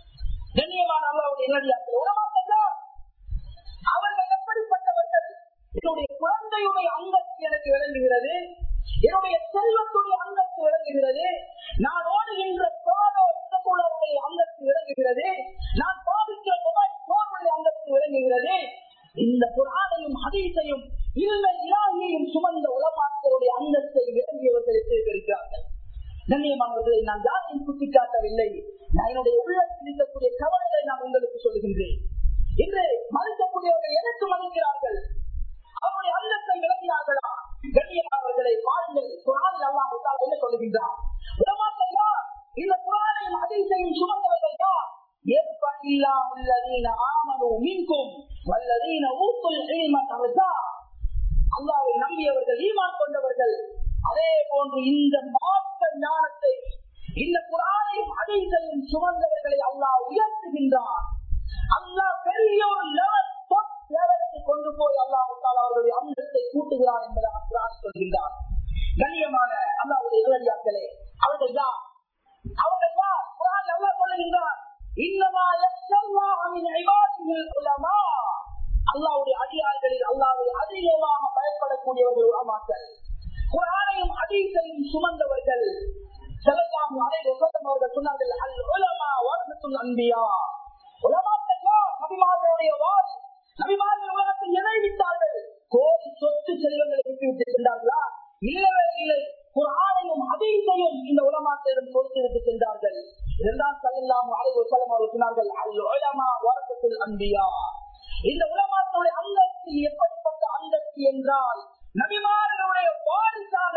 Speaker 1: கண்ணியமான அல்லாவுடைய நேரடியாக உலமாக்கள் அவர்கள் எப்படிப்பட்டவர்கள் என்னுடைய குழந்தையுடைய அந்தஸ்து எனக்கு விளங்குகிறது என்னுடைய செல்வத்துடைய அந்தஸ்து விளங்குகிறது நான் ஓடுகின்ற பிராணோ சூழலுடைய அந்தஸ்து விளங்குகிறது நான் பாதிக்கிற மொபைல் போனுடைய அந்தஸ்து விளங்குகிறது இந்த குரானையும் ஹதீஸையும் இல்ல இலாகியையும் சுமந்த உலமாக்களுடைய அந்தஸ்தை விளங்கியவர்கள் இருக்கிறார்கள் கண்ணியமானவர்களை நான் யாரையும் சுட்டிக்காட்டவில்லை நான் என்னுடைய உள்ளத்தில் இருக்கக்கூடிய கவலைகளை நான் உங்களுக்கு சொல்லுகின்றேன் இன்று மதிக்கக்கூடியவர்கள் எதற்கு மதிக்கிறார்கள் அவருடைய அந்தத்தை விளங்கினார்களா கண்ணியமானவர்களை பாருங்கள் குரானில் அல்லாஹ் என்ன சொல்லுகின்றார் உலமாக்கள் யார் இந்த குரானையும் அதிசையும் சுமந்தவர்கள் யார் يرفع الله الذين آمنوا منكم والذين أوتوا العلم درجات அல்லாவை நம்பியவர்கள் ஈமான் கொண்டவர்கள் அதே போன்று இந்த மாற்ற ஞானத்தை இந்த குரானையும் அதிசையும் சுமந்தவர்களை அல்லாஹ் உயர்த்துகின்றார் அல்லாஹ் பெரிய ஒரு லெவல் லெவலுக்கு கொண்டு போய் அல்லாஹ் அவர்களுடைய அந்தத்தை கூட்டுகிறார் என்பதாக குரான் சொல்கின்றார் கண்ணியமான அல்லாவுடைய இளைஞர்களே அவர்கள் யார் அவர்கள் யார் குரான் அல்லாஹ் சொல்லுகின்றார் இன்னமா அல்லாவுடைய அடியார்களில் அல்லாவை அதிகமாக பயப்படக்கூடியவர்கள் உலமாக்கள் குரானையும் அதீசையும் சுமந்தவர்கள் செலவாம் அனைவரும் அவர்கள் சொன்னார்கள் அல் உலமா வருடத்துள் அன்பியா உலமாக்கள் யார் நபிமார்களுடைய வாரி நபிமார்கள் உலகத்தில் எதை விட்டார்கள் கோடி சொத்து செல்வங்களை விட்டு விட்டு சென்றார்களா இல்லவே இல்லை குரானையும் அதீசையும் இந்த உலமாக்களிடம் கொடுத்து விட்டு சென்றார்கள் இரண்டாம் சல்லாம் அலைவர் செல்லம் அவர்கள் சொன்னார்கள் அல் உலமா வருடத்துள் அன்பியா இந்த உலமாக்களுடைய அந்தஸ்து எப்படிப்பட்ட அந்தஸ்து என்றால் நபிமார்களுடைய வாரிசாக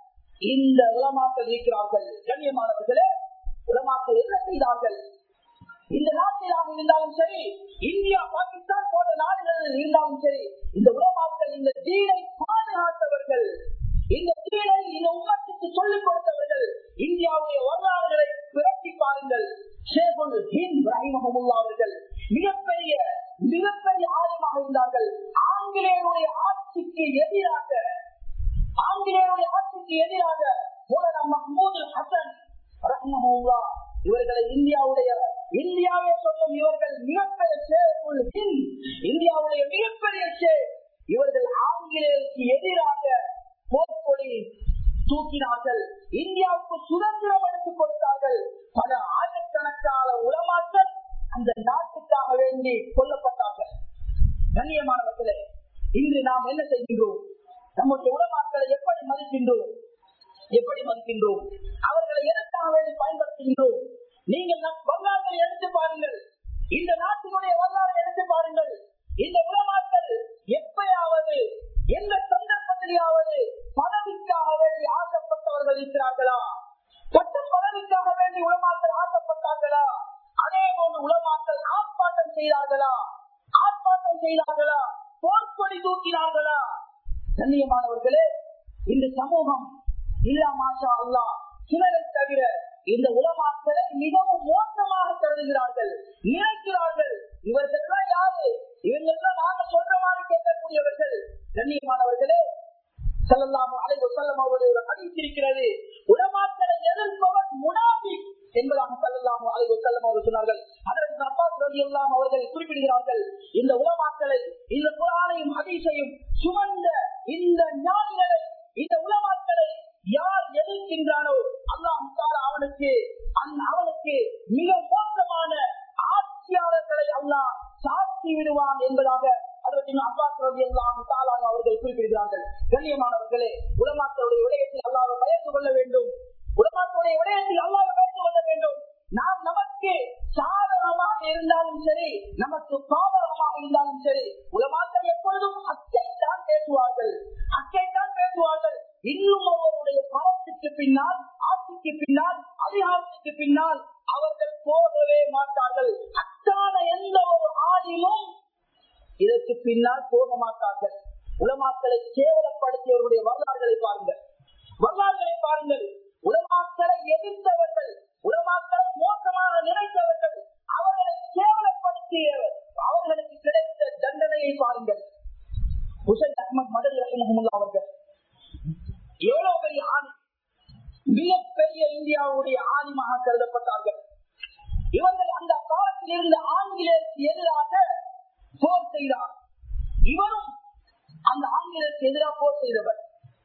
Speaker 1: இந்த உலமாக்கள் இருக்கிறார்கள் கண்ணியமானவர்களே உலமாக்கள் என்ன செய்தார்கள் இந்த நாட்டிலாக இருந்தாலும் சரி இந்தியா பாகிஸ்தான் போன்ற நாடுகளில் இருந்தாலும் சரி இந்த உலமாக்கள் இந்த தீனை பாதுகாத்தவர்கள் இந்த தீனை இந்த உலகத்துக்கு சொல்லிக் கொடுத்தவர்கள் இந்தியாவுடைய வரலாறுகளை விரட்டி பாருங்கள் ஷேகுல் ஹிந்த் ரஹிமஹமுல்லா அவர்கள் மிகப்பெரிய மிகப்பெரிய ஆழமாக இருந்தார்கள் ஆங்கிலேயருடைய ஆட்சிக்கு எதிராக ஆங்கிலேயருடைய ஆட்சிக்கு எதிராக மூலனா மஹமூது ஹசன் ரஹ்மஹுல்லா இவர்களை இந்தியாவுடைய இந்தியாவே சொல்லும் இவர்கள் மிகப்பெரிய ஷேகுல் ஹிந்த் இந்தியாவுடைய மிகப்பெரிய ஷேக் இவர்கள் ஆங்கிலேயருக்கு எதிராக போர்க்கொடி தூக்கினார்கள் இந்தியாவுக்கு சுதந்திரம் எடுத்துக் கொடுத்தார்கள் பல ஆயிரக்கணக்கான உலமாக்கள் அந்த நாட்டுக்காக வேண்டி கொல்லப்பட்டார்கள் கண்ணியமானவர்களே இன்று நாம் என்ன செய்கின்றோம் நம்முடைய உலமாக்களை எப்படி மதிக்கின்றோம் எப்படி மதிக்கின்றோம் அவர்களை எதற்காக வேண்டி பயன்படுத்துகின்றோம் நீங்கள் நம் வரலாற்றை எடுத்து பாருங்கள் இந்த நாட்டினுடைய வரலாறை எடுத்து பாருங்கள் இந்த உலமாக்கள் எப்பயாவது எந்த சந்தர்ப்பத்திலேயாவது பதவிக்காக வேண்டி ஆசைப்பட்டவர்கள் இருக்கிறார்களா பட்ட பதவிக்காக வேண்டி உலமாக்கள் ஆசைப்பட்டார்களா அதே போன்று உலமாக்கள் ஆர்ப்பாட்டம் செய்தார்களா ஆர்ப்பாட்டம் செய்தார்களா போர்க்கொடி தூக்கினார்களா கண்ணியமானவர்களே இந்த சமூகம் இல்லா மாஷா அல்லா சிலரை தவிர இந்த உலமாக்களை மிகவும் மோசமாக கருதுகிறார்கள் நினைக்கிறார்கள் இவர்கள் யாரு இவங்கெல்லாம் நாங்க சொல்ற மாதிரி கேட்கக்கூடியவர்கள் கண்ணியமானவர்களே செல்லலாம் அலைவு செல்லம் அவருடைய ஒரு அறிவித்திருக்கிறது உலமாக்களை எதிர்ப்பவன் முனாபி என்பதாக செல்லலாம் அலைவு செல்லம் அவர்கள் சொன்னார்கள் அதற்கு அப்பாஸ் ரவி எல்லாம் அவர்கள் குறிப்பிடுகிறார்கள் இந்த உலமாக்களை இந்த குரானையும் அதிசையும் சுமந்த இந்த ஞானிகளை இந்த உலமாக்களை யார் எதிர்க்கின்றானோ அல்லாஹ் அவனுக்கு அவனுக்கு மிக மோசமான ஆட்சியாளர்களை அல்லாஹ் சாட்சி விடுவான் என்பதாக அதற்கு அப்பாஸ் ரவி எல்லாம் தாலாக அவர்கள் குறிப்பிடுகிறார்கள் கண்ணியமானவர்களே உலமாக்களுடைய விடயத்தில் அல்லாவை பயந்து கொள்ள வேண்டும் உலமாக்களுடைய விடயத்தில் அல்லாவை பயந்து கொள்ள வேண்டும் நாம் நமக்கு சாதகமாக இருந்தாலும் சரி நமக்கு பாதகமாக இருந்தாலும் சரி உலமாக்கள் எப்பொழுதும் அச்சைத்தான் பேசுவார்கள் அச்சைத்தான் பேசுவார்கள் இன்னும் அவருடைய பணத்துக்கு பின்னால் ஆட்சிக்கு பின்னால் அதிகாரத்துக்கு பின்னால் அவர்கள் போகவே மாட்டார்கள் அச்சான எந்த ஒரு ஆணிலும் இதற்கு பின்னால் போக மாட்டார்கள் உலமாக்களை கேவலப்படுத்தியவருடைய வரலாறுகளை பாருங்கள் வரலாறுகளை பாருங்கள் உலமாக்களை எதிர்த்தவர்கள் உலமாக்களை மோசமாக நினைத்தவர்கள் அவர்களை கேவலப்படுத்திய அவர்களுக்கு கிடைத்த தண்டனையை பாருங்கள் ஹுசைன் அஹமத் மதர் ரஹிமஹமுல்லா அவர்கள் எவ்வளவு பெரிய ஆணி மிகப்பெரிய இந்தியாவுடைய ஆணிமாக கருதப்பட்டார்கள் இவர்கள் அந்த காலத்தில் இருந்த ஆங்கிலேயருக்கு எதிராக போர் செய்தார் இவரும் அந்த ஆங்கிலத்துக்கு எதிராக போர் செய்தவர்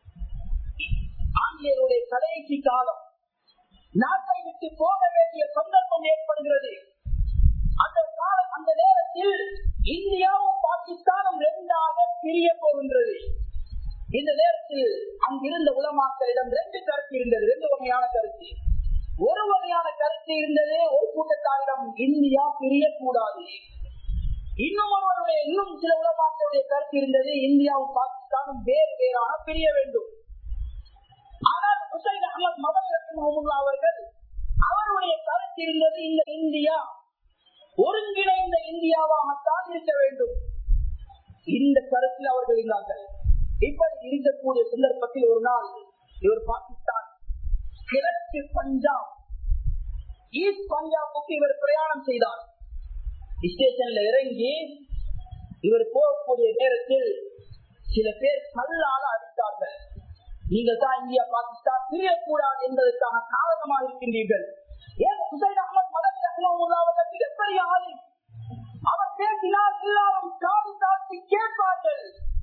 Speaker 1: ஆங்கிலேயருடைய கடைசி காலம் நாட்டை விட்டு போக வேண்டிய சந்தர்ப்பம் ஏற்படுகிறது அந்த காலம் அந்த நேரத்தில் இந்தியாவும் பாகிஸ்தானும் இரண்டாக பிரிய போகின்றது இந்த நேரத்தில் அங்கிருந்த உலமாக்களிடம் ரெண்டு கருத்து இருந்தது ரெண்டு வகையான கருத்து ஒரு வகையான கருத்து இருந்தது ஒரு கூட்டத்தாரிடம் இந்தியா பிரியக்கூடாது இன்னும் ஒருவருடைய இன்னும் சில உலமாக்களுடைய கருத்து இருந்தது இந்தியாவும் பாகிஸ்தானும் வேறு வேறாக பிரிய வேண்டும் ஆனால் ஹுசைன் அகமது மதன் ரஹிமஹுல்லா அவர்கள் அவருடைய கருத்து இருந்தது இந்த இந்தியா ஒருங்கிணைந்த இந்தியாவாகத்தான் இருக்க வேண்டும் இந்த கருத்தில் அவர்கள் இருந்தார்கள் இப்படி இருக்கக்கூடிய சந்தர்ப்பத்தில் ஒரு நாள் இவர் பாகிஸ்தான் கிழக்கு பஞ்சாப் ஈஸ்ட் பஞ்சாபுக்கு இவர் பிரயாணம் செய்தார் ஸ்டேஷன்ல இறங்கி இவர் போகக்கூடிய நேரத்தில் சில பேர் கல்லால அடித்தார்கள் நீங்கள் தான் இந்தியா பாகிஸ்தான் பிரியக்கூடாது என்பதற்கான காரணமாக இருக்கின்றீர்கள் ஏன் ஹுசைன் அகமது மதன் ரஹ்மத்துல்லாஹி அவர்கள் மிகப்பெரிய ஆளி அவர் பேசினால் எல்லாரும் காது தாழ்த்தி கேட்பார்கள்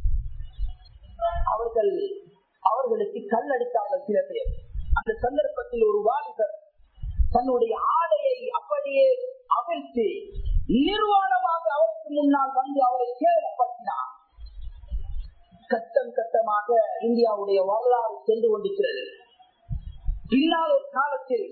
Speaker 1: அவர்கள் அவர்களுக்கு கல் அடித்தார்கள் சில பேர் அந்த சந்தர்ப்பத்தில் ஒரு வாலிபர் தன்னுடைய ஆடையை அப்படியே அவிழ்த்து நிர்வாணமாக அவருக்கு முன்னால் வந்து அவரை கேவலப்படுத்தினார் கட்டம் கட்டமாக இந்தியாவுடைய வரலாறு சென்று கொண்டிருக்கிறது பின்னால் ஒரு காலத்தில்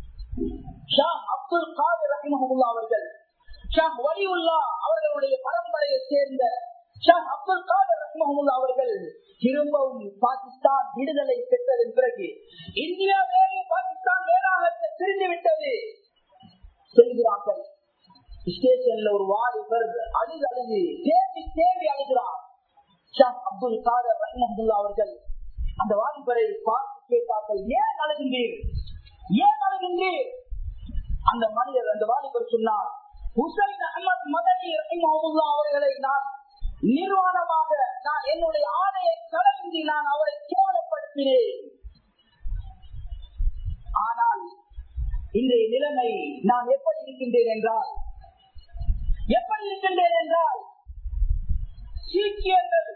Speaker 1: ஷா அப்துல் காதர் ரஹிமஹுல்லா அவர்கள் ஷா வலியுல்லா அவர்களுடைய பரம்பரையை சேர்ந்த ஷா அப்துல் காதர் ரஹிமஹுல்லா அவர்கள் திரும்பவும் பாகிஸ்தான் விடுதலை பெற்றதன் பிறகு இந்தியா வேறு பாகிஸ்தான் வேறாக பிரிந்து விட்டது செய்கிறார்கள் ஸ்டேஷன்ல ஒரு வாலிபர் அழுது அழுது தேவி தேவி அழுகிறார் ஷா அப்துல் காதர் ரஹிமஹுல்லா அவர்கள் அந்த வாலிபரை பார்த்து கேட்டார்கள் ஏன் அழுகின்றீர் ஏன் அழுகின்றீர் அந்த மனிதர் அந்த வாலிபர் சொன்னார் ஹுசைன் அஹமத் மதனி ரஹிமஹுல்லா அவர்களை நான் நிர்வாணமாக நான் என்னுடைய ஆடையை கலைந்து நான் அவரை கேவலப்படுத்தினேன் ஆனால் இன்றைய நிலைமை நான் எப்படி இருக்கின்றேன் என்றால் எப்படி இருக்கின்றேன் என்றால் சீக்கியர்கள்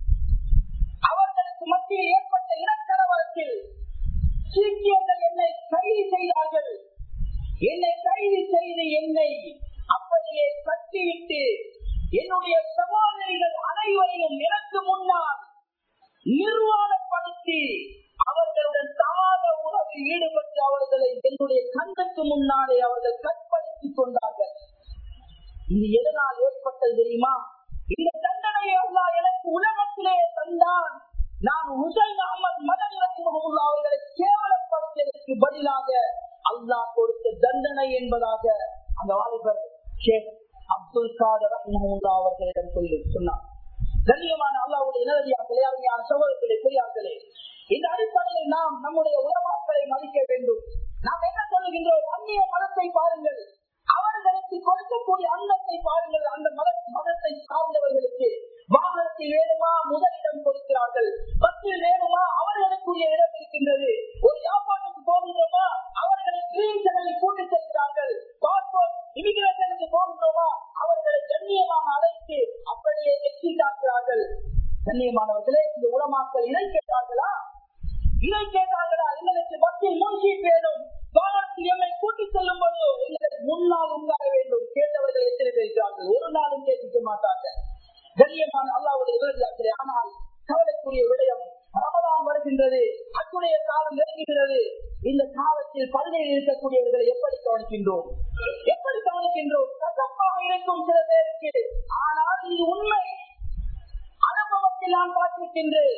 Speaker 1: அவர்களுக்கு மத்தியில் ஏற்பட்ட இனக்கலவரத்தில் சீக்கியர்கள் என்னை கைது செய்தார்கள் என்னை கைது செய்து என்னை அப்படியே கட்டிவிட்டு என்னுடைய சகோதரிகள் அனைவரையும் எனக்கு முன்னால் நிர்வாணப்படுத்தி அவர்களுடன் தகாத உறவில் ஈடுபட்டு அவர்களை என்னுடைய கண்ணுக்கு முன்னாலே அவர்கள் கற்பழித்துக் கொண்டார்கள் இது எதனால் ஏற்பட்டது தெரியுமா இந்த தண்டனையை அல்லா எனக்கு உலகத்திலே தந்தான் நான் ஹுசைன் அகமது மதன் ரஹிமஹுல்லா அவர்களை கேவலப்படுத்தியதற்கு பதிலாக அல்லாஹ் கொடுத்த தண்டனை என்பதாக அந்த வாலிபர் ஷேக் அப்துல் காதர் ரஹிமஹுல்லா அவர்களிடம் சொல்லி சொன்னார் கண்ணியமான அல்லாவுடைய நேரடியாக அருமையான சகோதரர்களே பெரியார்களே இந்த அடிப்படையில் நாம் நம்முடைய உலமாக்களை மதிக்க வேண்டும் நாம் என்ன சொல்லுகின்றோம் அந்நிய மதத்தை பாருங்கள் அவர்களுக்கு கொடுக்கக்கூடிய அன்னத்தை பாருங்கள் அந்த மத மதத்தை சார்ந்தவர்களுக்கு வாகனத்தில் வேணுமா முதலிடம் கொடுக்கிறார்கள் பஸ்ஸில் வேணுமா அவர்களுக்குரிய இடம் இருக்கின்றது ஒரு வியாபாரத்துக்கு போகின்றோமா அவர்களை கிரீன் சேனலில் கூட்டு செல்கிறார்கள் பாஸ்போர்ட் இமிகிரேஷனுக்கு போகின்றோமா அவர்களை கண்ணியமாக அழைத்து அப்படியே எக்ஸிட் ஆக்குகிறார்கள் கண்ணியமானவர்களே இந்த உலமாக்கள் இணை கேட்டார்களா இணை கேட்டார்களா எங்களுக்கு பஸ்ஸில் முன்சீட் வேணும் வாகனத்தில் எம்மை கூட்டி செல்லும் போது எங்களை முன்னால் உண்டாக வேண்டும் கேட்டவர்கள் எத்தனை இருக்கிறார்கள் ஒரு நாளும் கேட்க மாட்டார்கள் கண்ணியமான அல்லாவுடைய இறுதியாக்களே ஆனால் கவலைக்குரிய விடயம் ரமதான் வருகின்றது அத்துடைய காலம் நெருங்குகிறது இந்த காலத்தில் பள்ளியில் இருக்கக்கூடியவர்களை எப்படி கவனிக்கின்றோம் எப்படி கவனிக்கின்றோம் கசப்பாக இருக்கும் சில பேருக்கு ஆனால் இது உண்மை அனுபவத்தில் நான் பார்த்திருக்கின்றேன்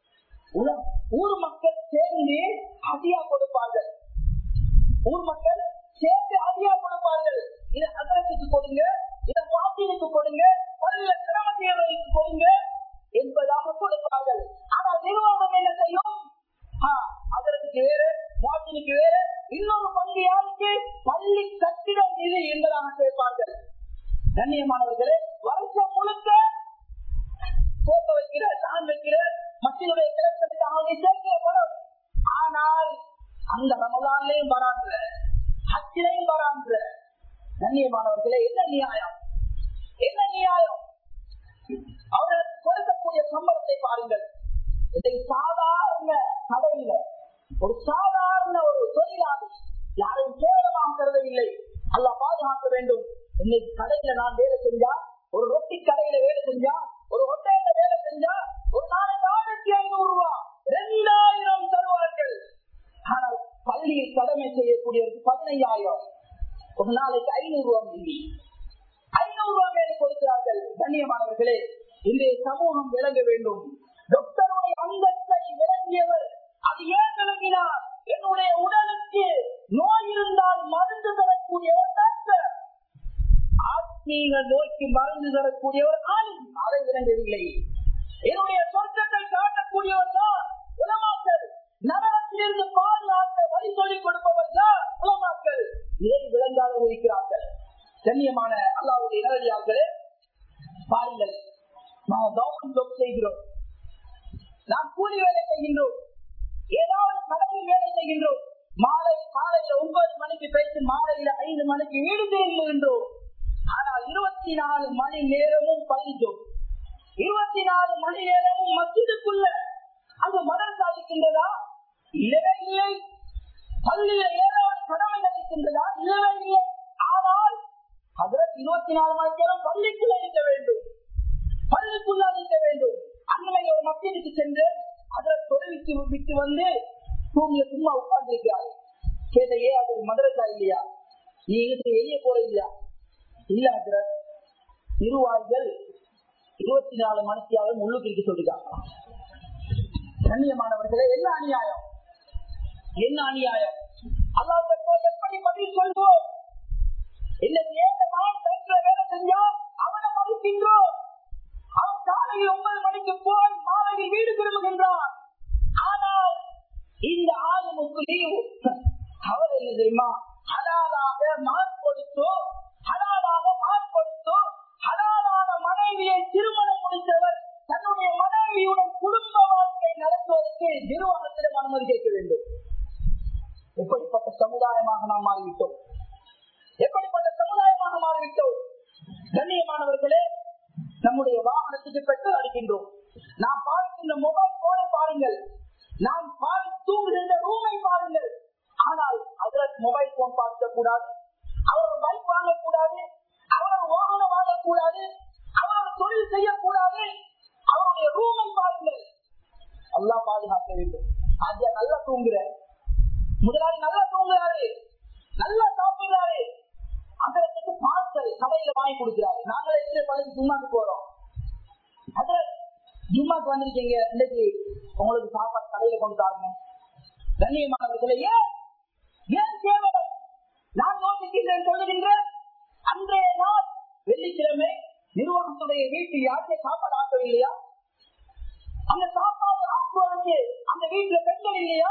Speaker 1: ஊர் மக்கள் சேர்ந்து அதியா கொடுப்பார்கள் ஊர் மக்கள் சேர்ந்து அதிகா கொடுப்பார்கள் இதை நகரத்துக்கு கொடுங்க இதை வாக்கினுக்கு கொடுங்க பல்ல கிராமத்தியர்களுக்கு கொடுங்க என்பதாக கொடுப்பார்கள் ஆனால் நிர்வாகம் என்ன செய்யும் அதற்கு வேறு வாக்கினுக்கு வேறு இன்னொரு பள்ளியாருக்கு பள்ளி கட்டிடம் இது என்பதாக கேட்பார்கள் கண்ணியமானவர்களே வருஷம் முழுக்க போக்க வைக்கிற தான் வைக்கிற மக்களுடைய கிளச்சத்துக்காக சேர்க்கிற பணம் ஆனால் அந்த ரமலான்லையும் வரான்ற ஹத்திலையும் வரான்ற கண்ணியமானவர்களே என்ன நியாயம் என்ன நியாயம் அவர்களுக்கு கொடுக்க பெறக்கூடிய சம்பளத்தை பாருங்கள் இதை சாதாரண கடையில ஒரு சாதாரண ஒரு தொழிலாளி யாரையும் கேவலமாக கருதவில்லை அல்ல பாதுகாக்க வேண்டும் இன்னைக்கு கடையில நான் வேலை செஞ்சா ஒரு ரொட்டி கடையில வேலை செஞ்சா ஒரு ஹோட்டல்ல வேலை செஞ்சா ஒரு நாளைக்கு ஆயிரத்தி ஐநூறு ரூபாய் ரெண்டாயிரம் தருவார்கள் ஆனால் பள்ளியில் கடமை செய்யக்கூடியவருக்கு பதினையாயிரம் ஒரு நாளைக்கு ஐநூறு ரூபாய் மில்லி ஐநூறு ரூபாய் வேலை கொடுக்கிறார்கள் கண்ணியமானவர்களே இன்றைய சமூகம் விளங்க வேண்டும் டாக்டருடைய அந்தத்தை விளங்கியவர் அது ஏன் விளங்கினார் என்னுடைய உடலுக்கு நோய் இருந்தால் மருந்து தரக்கூடியவர் டாக்டர் ஆத்மீக நோய்க்கு மருந்து தரக்கூடியவர் ஆளும் அதை விளங்கவில்லை என்னுடைய சொர்க்கத்தை காட்டக்கூடியவர் தான் உலமாக்கள் நரகத்திலிருந்து பாதுகாக்க வழி சொல்லிக் கொடுப்பவர் தான் உலமாக்கள் இதை விளங்காத இருக்கிறார்கள் கண்ணியமான அல்லாவுடைய நேரடியார்களே பாருங்கள் நாம் கவர்மெண்ட் செய்கிறோம் நாம் கூலி வேலை செய்கின்றோம் ஏதாவது கடலில் வேலை செய்கின்றோம் மாலை காலையில ஒன்பது மணிக்கு பேசி மாலையில ஐந்து மணிக்கு வீடு திரும்புகின்றோம் ஆனால் இருபத்தி நாலு மணி நேரமும் பயின்றோம் இருபத்தி நாலு மணி நேரமும் மத்தியதுக்குள்ள அங்கு மதம் சாதிக்கின்றதா இல்லவே இல்லை பள்ளியில ஏதாவது கடமை நடிக்கின்றதா இல்லவே இல்லை ஆனால் அதற்கு இருபத்தி நாலு மணி நேரம் பள்ளிக்குள்ள இருக்க வேண்டும் பள்ளிக்குள்ள இருக்க வேண்டும் அன்னை ஒரு மத்தியதுக்கு சென்று அதில் தொழிலுக்கு விட்டு வந்து ரூம்ல சும்மா உட்கார்ந்து இருக்கிறாரு கேட்டையே அது மதரசா இல்லையா நீ இதுக்கு வெளியே போற இல்லையா இல்ல அதுல நிர்வாகிகள் இருபத்தி நாலு மணித்தியாலும் உள்ளுக்கு இருக்க சொல்லிருக்காங்க கண்ணியமானவர்களே என்ன அநியாயம் என்ன அநியாயம் அல்லாத எப்படி பதில் சொல்வோம் இன்னைக்கு ஏழு நாள் பேங்க்ல வேலை செஞ்சோம் அவனை மதிக்கின்றோம் அவன் காலையில் ஒன்பது மணிக்கு போய் மாலையில் வீடு திரும்புகின்றான் ஆனால் இந்த ஆளுமுக்கு லீவு அவர் என்ன தெரியுமா ஹலாலாக மார்க் கொடுத்தோ ஹலாலாக மார்க் கொடுத்தோ ஹலாலான மனைவியை திருமணம் முடித்தவர் தன்னுடைய மனைவியுடன் குடும்ப வாழ்க்கை நடத்துவதற்கு நிர்வாகத்திடம் அனுமதி கேட்க வேண்டும் எப்படிப்பட்ட சமுதாயமாக நாம் மாறிவிட்டோம் எப்படிப்பட்ட சமுதாயமாக மாறிவிட்டோம் கண்ணியமானவர்களே நம்முடைய வாகனத்துக்கு பெட்ரோல் அடிக்கின்றோம் நாம் பார்க்கின்ற மொபைல் போனை பாருங்கள் நாம் பால் தூங்குகின்ற ரூமை பாருங்கள் ஆனால் அதற்கு மொபைல் போன் பார்க்க கூடாது அவர் பைக் வாங்கக்கூடாது அவர் வாகனம் வாங்கக்கூடாது அவர் தொழில் செய்யக்கூடாது அவருடைய ரூமை பாருங்கள் நல்லா பாதுகாக்க வேண்டும் ஆகிய நல்லா தூங்குற முதலாளி நல்லா தூங்குறாரு நல்லா சாப்பிடுறாரு அந்த பார்சல் கடையில வாங்கி கொடுக்கிறாரு நாங்களே எத்தனை பழகி ஜும்மாக்கு போறோம் அதுல ஜும்மாக்கு வந்திருக்கீங்க இன்னைக்கு உங்களுக்கு சாப்பாடு கடையில கொண்டு தாருங்க கண்ணியமானவர்களே ஏன் ஏன் கேவலம் நான் யோசிக்கின்றேன் சொல்லுகின்றேன் அன்றைய நாள் வெள்ளிக்கிழமை நிறுவனத்துடைய வீட்டில் யாருமே சாப்பாடு ஆக்கவில்லையா அந்த சாப்பாடு ஆக்குவதற்கு அந்த வீட்டுல பெண்கள் இல்லையா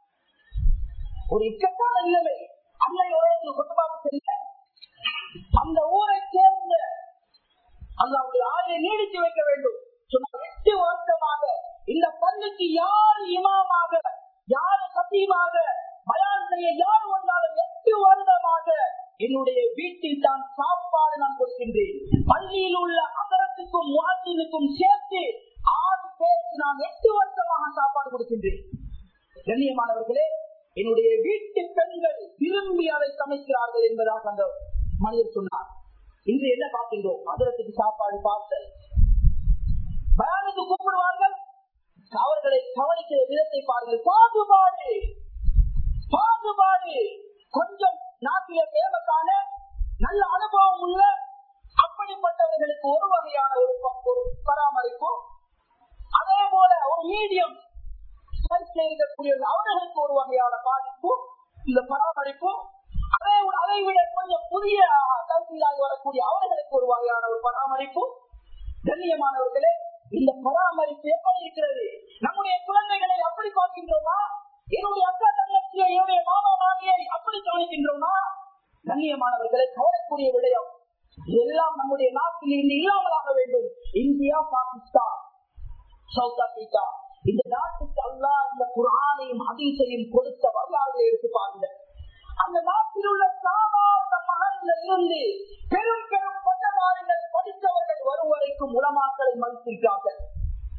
Speaker 1: ஒரு இக்கட்டான நிலைமை அன்னை ஒரே கொட்டுபாடு செல்ல அந்த ஊரை சேர்ந்த அல்லாவுடைய ஆயை நீடித்து வைக்க வேண்டும் சுமார் எட்டு வருஷமாக இந்த பள்ளிக்கு யார் இமாமாக யார் சத்தியமாக பயான் செய்ய யார் வந்தாலும் எட்டு வருடமாக என்னுடைய வீட்டில் தான் சாப்பாடு நான் கொடுக்கின்றேன் பள்ளியில் உள்ள அகரத்துக்கும் முகாத்தினுக்கும் சேர்த்து ஆறு பேருக்கு நான் எட்டு வருஷமாக சாப்பாடு கொடுக்கின்றேன் கண்ணியமானவர்களே என்னுடைய வீட்டு பெண்கள் விரும்பி அதை சமைக்கிறார்கள் என்பதாக அந்த மனிதர் சொன்னார் இன்று என்ன பார்க்கின்றோம் அதரத்துக்கு சாப்பாடு பார்த்தல் பயானுக்கு கூப்பிடுவார்கள் அவர்களை கவனிக்கிற விதத்தை பாருங்கள் பாகுபாடு பாகுபாடு கொஞ்சம் நாட்டில தேவைக்கான நல்ல அனுபவம் உள்ள அப்படிப்பட்டவர்களுக்கு ஒரு வகையான ஒரு ஒரு பராமரிப்பு அதே போல ஒரு மீடியம் இருக்கக்கூடிய அவர்களுக்கு ஒரு வகையான பாதிப்பு இந்த பராமரிப்பு அதே அதை விட கொஞ்சம் புதிய கல்வியாகி வரக்கூடிய அவர்களுக்கு ஒரு வகையான ஒரு பராமரிப்பு கண்ணியமானவர்களே இந்த பராமரிப்பு எப்படி இருக்கிறது நம்முடைய குழந்தைகளை அப்படி பார்க்கின்றோமா என்னுடைய அக்கா தங்கச்சியை என்னுடைய மாமா மாமியை அப்படி கவனிக்கின்றோமா கண்ணியமானவர்களை கவலைக்கூடிய விடயம் எல்லாம் நம்முடைய நாட்டில் இருந்து இல்லாமலாக வேண்டும் இந்தியா பாகிஸ்தான் சவுத் ஆப்பிரிக்கா இந்த நாட்டுக்கு அல்லா இந்த குரானையும் ஹதீஸையும் கொடுத்த வரலாறு எடுத்து பாருங்க அந்த நாட்டில் உள்ள சாதாரண மகன்ல இருந்து பெரும் பெரும் பட்டதாரிகள் படித்தவர்கள் வரும் வரைக்கும் உலமாக்களை மதித்திருக்கார்கள்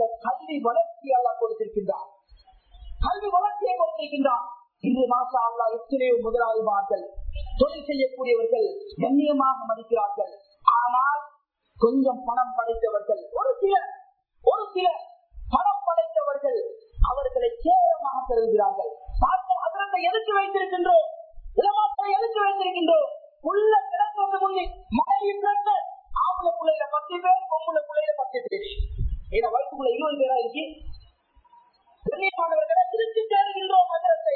Speaker 1: கல்வி வளர்ச்சி அல்லா கொடுத்திருக்கின்றான் கல்வி வளர்ச்சியை கொடுத்திருக்கின்றான் இன்று மாசா அல்லா எத்தனையோ முதலாளிமார்கள் தொழில் செய்யக்கூடியவர்கள் கண்ணியமாக மதிக்கிறார்கள் ஆனால் கொஞ்சம் பணம் படைத்தவர்கள் ஒரு சிலர் ஒரு சிலர் பணம் படைத்தவர்கள் அவர்களை கேவலமாக கருதுகிறார்கள் தாங்கள் அதரத்தை எதுக்கு வைத்திருக்கின்றோம் இளமாக்களை எதுக்கு வைத்திருக்கின்றோம் உள்ள பிறக்கிறது முன்னே மனைவி பிறந்த ஆம்பளை பிள்ளையில பத்து பேர் பொம்பளை பிள்ளையில பத்து பேர் ஏன்னா வயசுக்குள்ள இருபது பேரா இருக்கு கண்ணியமானவர்களை திருச்சி தேடுகின்றோம் அதரத்தை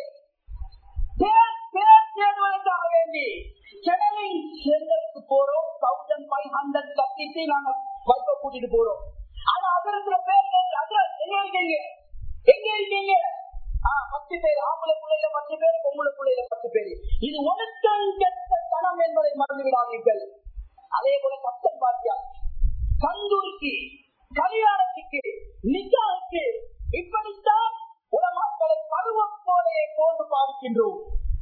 Speaker 1: பேர் பேர் தேடுவதற்காக வேண்டி சென்னையில் சேர்ந்ததுக்கு போறோம் தௌசண்ட் ஃபைவ் ஹண்ட்ரட் கட்டிட்டு நாங்க வைப்ப கூட்டிட்டு போறோம் ஆனா அதரத்துல பேர் அதர் எங்க இருக்கீங்க எங்க இருக்கீங்க பத்து பேர் ஆம்பளை பிள்ளையில பத்து பேர் பொம்பளை பிள்ளையில பத்து பேர் இது ஒழுக்கம் கெட்ட தனம் என்பதை மறந்துவிடாதீர்கள் அதே போல கஷ்டம் பாத்தியா கந்தூரிக்கு கல்யாணத்துக்கு நிக்காவுக்கு இப்படித்தான் உலமக்களை பருவம் போலே போன்று பாதிக்கின்றோம்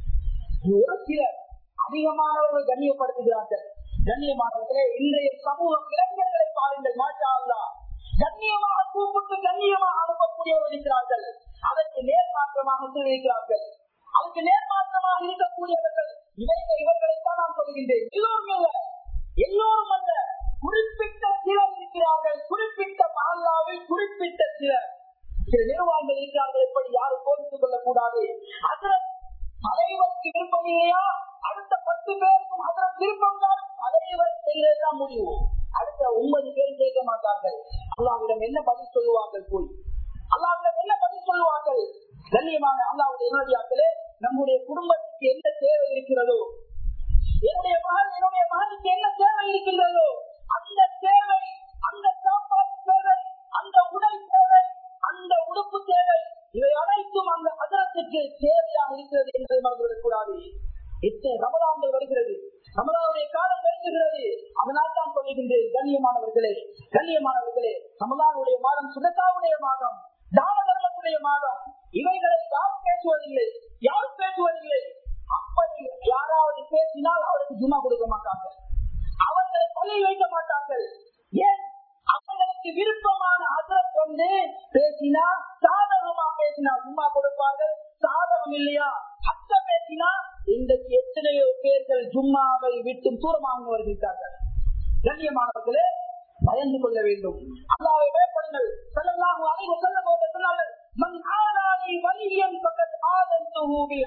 Speaker 1: ஒரு சிலர் அதிகமானவர்கள் கண்ணியப்படுத்துகிறார்கள் கண்ணியமானவர்களே இன்றைய சமூகம் இளைஞர்களை பாருங்கள் மாற்றா அல்லா கண்ணியமாக கூப்பிட்டு கண்ணியமாக அனுப்பக்கூடியவர்கள் இருக்கிறார்கள் அதற்கு நேர்மாற்றமாக இருக்கிறார்கள் அதுக்கு நேர்மாற்றமாக இருக்கக்கூடியவர்கள் இவர்கள் இவர்களைத்தான் நான் சொல்கின்றேன் எல்லோரும் அல்ல எல்லோரும் அல்ல குறிப்பிட்ட சிலர் இருக்கிறார்கள் குறிப்பிட்ட மகல்லாவில் குறிப்பிட்ட சிலர் சில நிர்வாகங்கள் இருக்கிறார்கள் எப்படி யாரும் கோபித்துக் கொள்ளக் கூடாது அதில் தலைவருக்கு விருப்பம் இல்லையா அடுத்த பத்து பேருக்கும் அதில் விருப்பம் தான் தலைவர் செய்யறதுதான் முடிவு அடுத்த ஒன்பது பேர் கேட்க மாட்டார்கள் அல்லாவிடம் என்ன பதில் சொல்லுவார்கள் போய் அல்லாவிடம் என்ன பதில் சொல்லுவார்கள் கண்ணியமான அல்லாவுடைய இறுதியாக்களே நம்முடைய குடும்பத்துக்கு என்ன தேவை இருக்கிறதோ என்னுடைய மகன் என்னுடைய மகனுக்கு என்ன தேவை இருக்கின்றதோ அந்த தேவை அந்த சாப்பாட்டு தேவை அந்த உடல் தேவை அந்த உடுப்பு தேவை இவை அனைத்தும் அந்த அதரத்துக்கு தேவையாக இருக்கிறது என்பதை மறந்துவிடக் கூடாது எத்தனை ரமதான்கள் வருகிறது ரமதானுடைய காலம் நெருங்குகிறது அதனால் தான் சொல்லுகின்றேன் கண்ணியமானவர்களே கண்ணியமானவர்களே ரமதானுடைய மாதம் சுதக்காவுடைய மாதம் தான தர்மத்துடைய மாதம் இவைகளை யாரும் பேசுவதில்லை யாரும் பேசுவதில்லை அப்படி யாராவது பேசினால் அவருக்கு ஜுமா கொடுக்க மாட்டார்கள் அவர்களை கொலை வைக்க மாட்டார்கள் ஏன் அவர்களுக்கு விருப்பமான அதரத் வந்து பேசினா சாதகமா பேசினா சும்மா கொடுப்பார்கள் சாதகம் இல்லையா அத்த பேசினா இன்றைக்கு எத்தனையோ பேர்கள் ஜும்மாவை விட்டு தூரமாக வருகிறார்கள் கண்ணியமானவர்களே பயந்து கொள்ள வேண்டும் அல்லாவை பயப்படுங்கள் செல்லலாம் அனைவரு செல்ல போக சொன்னார்கள் மண் ஆனாலி வலியன் பக்கத்து ஆதன் தொகுவில்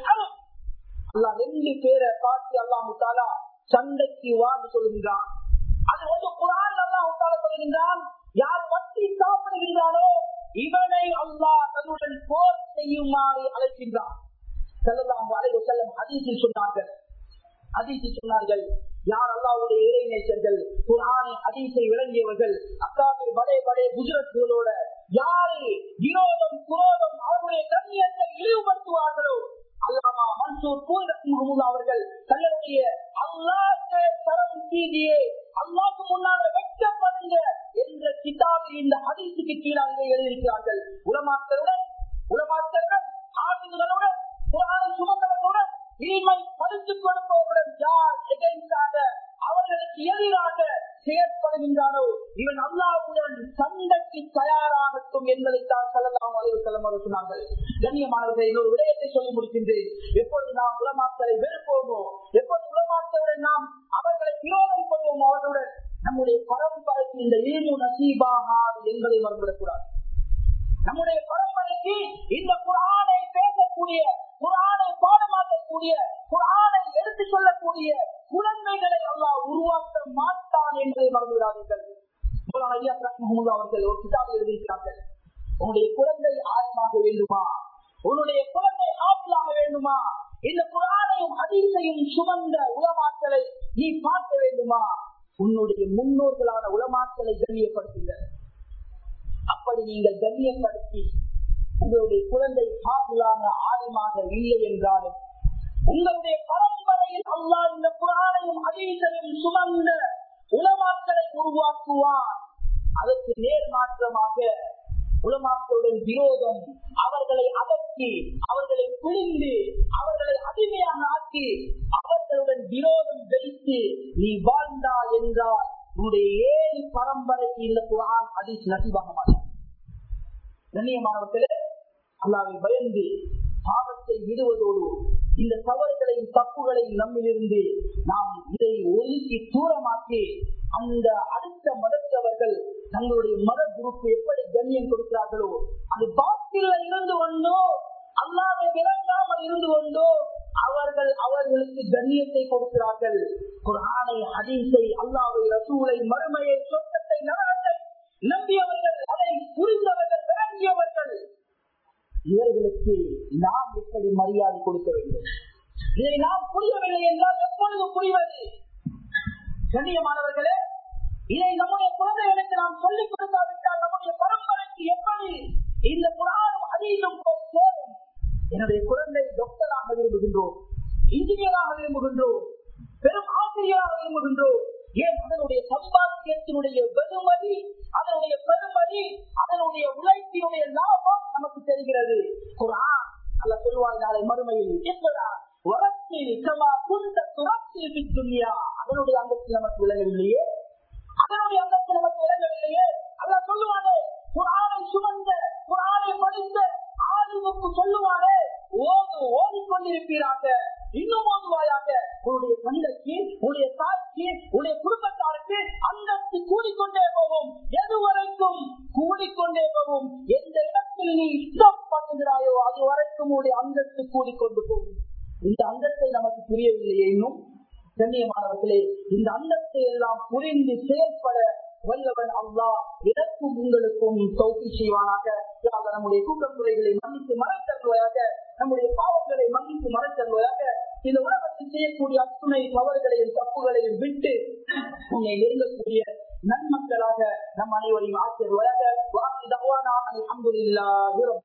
Speaker 1: அல்லா ரெண்டு பேரை பார்த்து அல்லாஹு தாலா சண்டைக்கு வான்னு சொல்லுகின்றான் அது வந்து குரான் அல்லாஹு தாலா சொல்லுகின்றான் யார் வட்டி சாப்பிடுகின்றானோ இவனை அல்லாஹ் தன்னுடன் போர் செய்யுமாறு அழைக்கின்றான் செல்லலாம் அலைவு செல்லும் அதிசில் சொன்னார்கள் அதிசில் சொன்னார்கள் யார் அல்லாவுடைய இறைநேசர்கள் குரானை அதிசை விளங்கியவர்கள் அக்காவில் படே படே குஜரத்துகளோட யாரு விரோதம் குரோதம் அவருடைய கண்ணியத்தை இழிவுபடுத்துவார்களோ அல்லாமா மன்சூர் பூரத் அவர்கள் தன்னுடைய அல்லாத தரம் செய்தியே அல்லாக்கு முன்னால வெட்டப்படுங்க என்ற கிதாபில் இந்த ஹதீசுக்கு கீழாக எழுதியிருக்கிறார்கள் உலமாக்களுடன் உலமாக்களுடன் ஆளுநர்களுடன் குரானை சுமந்தவர்களுடன் நீமை பறித்துக் கொடுப்பவர்களுடன் யார் எதிர்த்தாக அவர்களுக்கு எதிராக செயற்படுகின்றானோ இவன் அல்லாவுடன் சண்டைக்கு தயாராகட்டும் என்பதைத்தான் செல்லலாம் அலைவு செல்லம் சொன்னார்கள் கண்ணியமானவர்கள் இன்னொரு விடயத்தை சொல்லி முடிக்கின்றேன் எப்பொழுது நாம் உலமாக்களை வெறுப்போமோ எப்பொழுது உலமாக்களுடன் நாம் அவர்களை விரோதம் கொள்வோமோ அவர்களுடன் நம்முடைய பரம்பரைக்கு இந்த ஈர்வு நசீபாகாது என்பதை மறந்துவிடக்கூடாது நம்முடைய பரம்பரைக்கு இந்த குரானை பேசக்கூடிய குரானை பாடமாக்கக்கூடிய குரானை எடுத்து சொல்லக்கூடிய குழந்தைகளை அல்லாஹ் உருவாக்க மாட்டான் என்பதை மறந்துவிடாதீர்கள் அவர்கள் ஒரு கிதாபில் எழுதியிருக்கிறார்கள் உன்னுடைய குழந்தை ஆழமாக வேண்டுமா உன்னுடைய குழந்தை ஆப்பிளாக வேண்டுமா இந்த குரானையும் அதிசையும் சுமந்த உலமாக்களை நீ பார்க்க வேண்டுமா உன்னுடைய முன்னோர்களான உலமாக்களை கண்ணியப்படுத்துங்கள் அப்படி நீங்கள் கண்ணியப்படுத்தி உங்களுடைய குழந்தை காப்புலான ஆழமாக இல்லை என்றாலும் உங்களுடைய பரம்பரையில் அல்லா இந்த புராணையும் அதீசனையும் சுமந்த உலமாக்களை உருவாக்குவான் அதற்கு நேர் மாற்றமாக உலமாக்களுடன் விரோதம் அவர்களை அகற்றி அவர்களை புரிந்து அவர்களை அடிமையாக ஆக்கி அவர்களுடன் விரோதம் வைத்து நீ வாழ்ந்தா என்றால் உன்னுடைய ஏழு பரம்பரைக்கு இந்த குரான் அதீஸ் நசிவாக மாட்டான் கண்ணியமானவர்களே அல்லாவை பயந்து பாவத்தை விடுவதோடு இந்த தவறுகளையும் தப்புகளையும் நம்மிலிருந்து நாம் இதை ஒதுக்கி தூரமாக்கி அந்த அடுத்த மதத்தவர்கள் தங்களுடைய மத குரூப் எப்படி கண்ணியம் கொடுக்கிறார்களோ அது பாட்டில இருந்து கொண்டோ அல்லாவை விளங்காமல் இருந்து கொண்டோ அவர்கள் அவர்களுக்கு கண்ணியத்தை கொடுக்கிறார்கள் குரானை ஹதீஸை அல்லாவை ரசூலை மறுமையை சொத்தத்தை நரகத்தை நம்பியவர்கள் அதை புரிந்தவர்கள் விளங்கியவர்கள் இவர்களுக்கு நாம் எப்படி மரியாதை கொடுக்க வேண்டும் இதை நாம் புரியவில்லை என்றால் எப்பொழுது புரிவது கண்ணியமானவர்களே இதை நம்முடைய குழந்தைகளுக்கு நாம் சொல்லிக் கொடுக்காவிட்டால் நம்முடைய பரம்பரைக்கு எப்படி இந்த புராணம் அதிகம் போய் சேரும் என்னுடைய குழந்தை டாக்டராக விரும்புகின்றோம் இன்ஜினியராக விரும்புகின்றோம் பெரும் ஆசிரியராக விரும்புகின்றோம் ஏன் அதனுடைய சம்பாத்தியத்தினுடைய வெகுமதி அதனுடைய பெருமதி அதனுடைய உழைப்பினுடைய லாபம் நமக்கு தெரிகிறது குரான் அல்ல சொல்வாய் நாளை மறுமையில் என்பதா வளர்ச்சியில் கமா குந்த துரத்தில் துன்யா அதனுடைய அந்தத்தில் நமக்கு விளங்கவில்லையே அதனுடைய அந்தத்தில் நமக்கு விளங்கவில்லையே அல்ல சொல்லுவானே குரானை சுமந்த குரானை படித்த ஆலிமுக்கு சொல்லுவானே ஓது ஓடிக்கொண்டிருப்பீராக இன்னும் ஓதுவாயாக உன்னுடைய தந்தைக்கு உன்னுடைய தாய்க்கு உன்னுடைய குடும்பத்தாருக்கு அந்தஸ்து கூடிக்கொண்டே போகும் எதுவரைக்கும் கூடிக்கொண்டே போகும் எந்த இடத்தில் நீ ஸ்டாப் பண்ணுகிறாயோ அது வரைக்கும் உன்னுடைய அந்தஸ்து கூடிக்கொண்டு போகும் இந்த அந்தஸ்தை நமக்கு புரியவில்லையே இன்னும் கண்ணியமானவர்களே இந்த அந்தஸ்தை எல்லாம் புரிந்து செயல்பட வல்லவன் அல்லா எனக்கும் உங்களுக்கும் சௌகி செய்வானாக நம்முடைய கூட்டத்துறைகளை மன்னித்து மறைத்தருவாயாக நம்முடைய பாவங்களை மன்னித்து மறைத்தருவாயாக இந்த உலகத்தில் செய்யக்கூடிய அத்துணை தவறுகளையும் தப்புகளையும் விட்டு உன்னை நெருங்கக்கூடிய நன்மக்களாக நம் அனைவரையும் ஆசிரியர்களாக வாக்கு தவானா அலமதுல்லா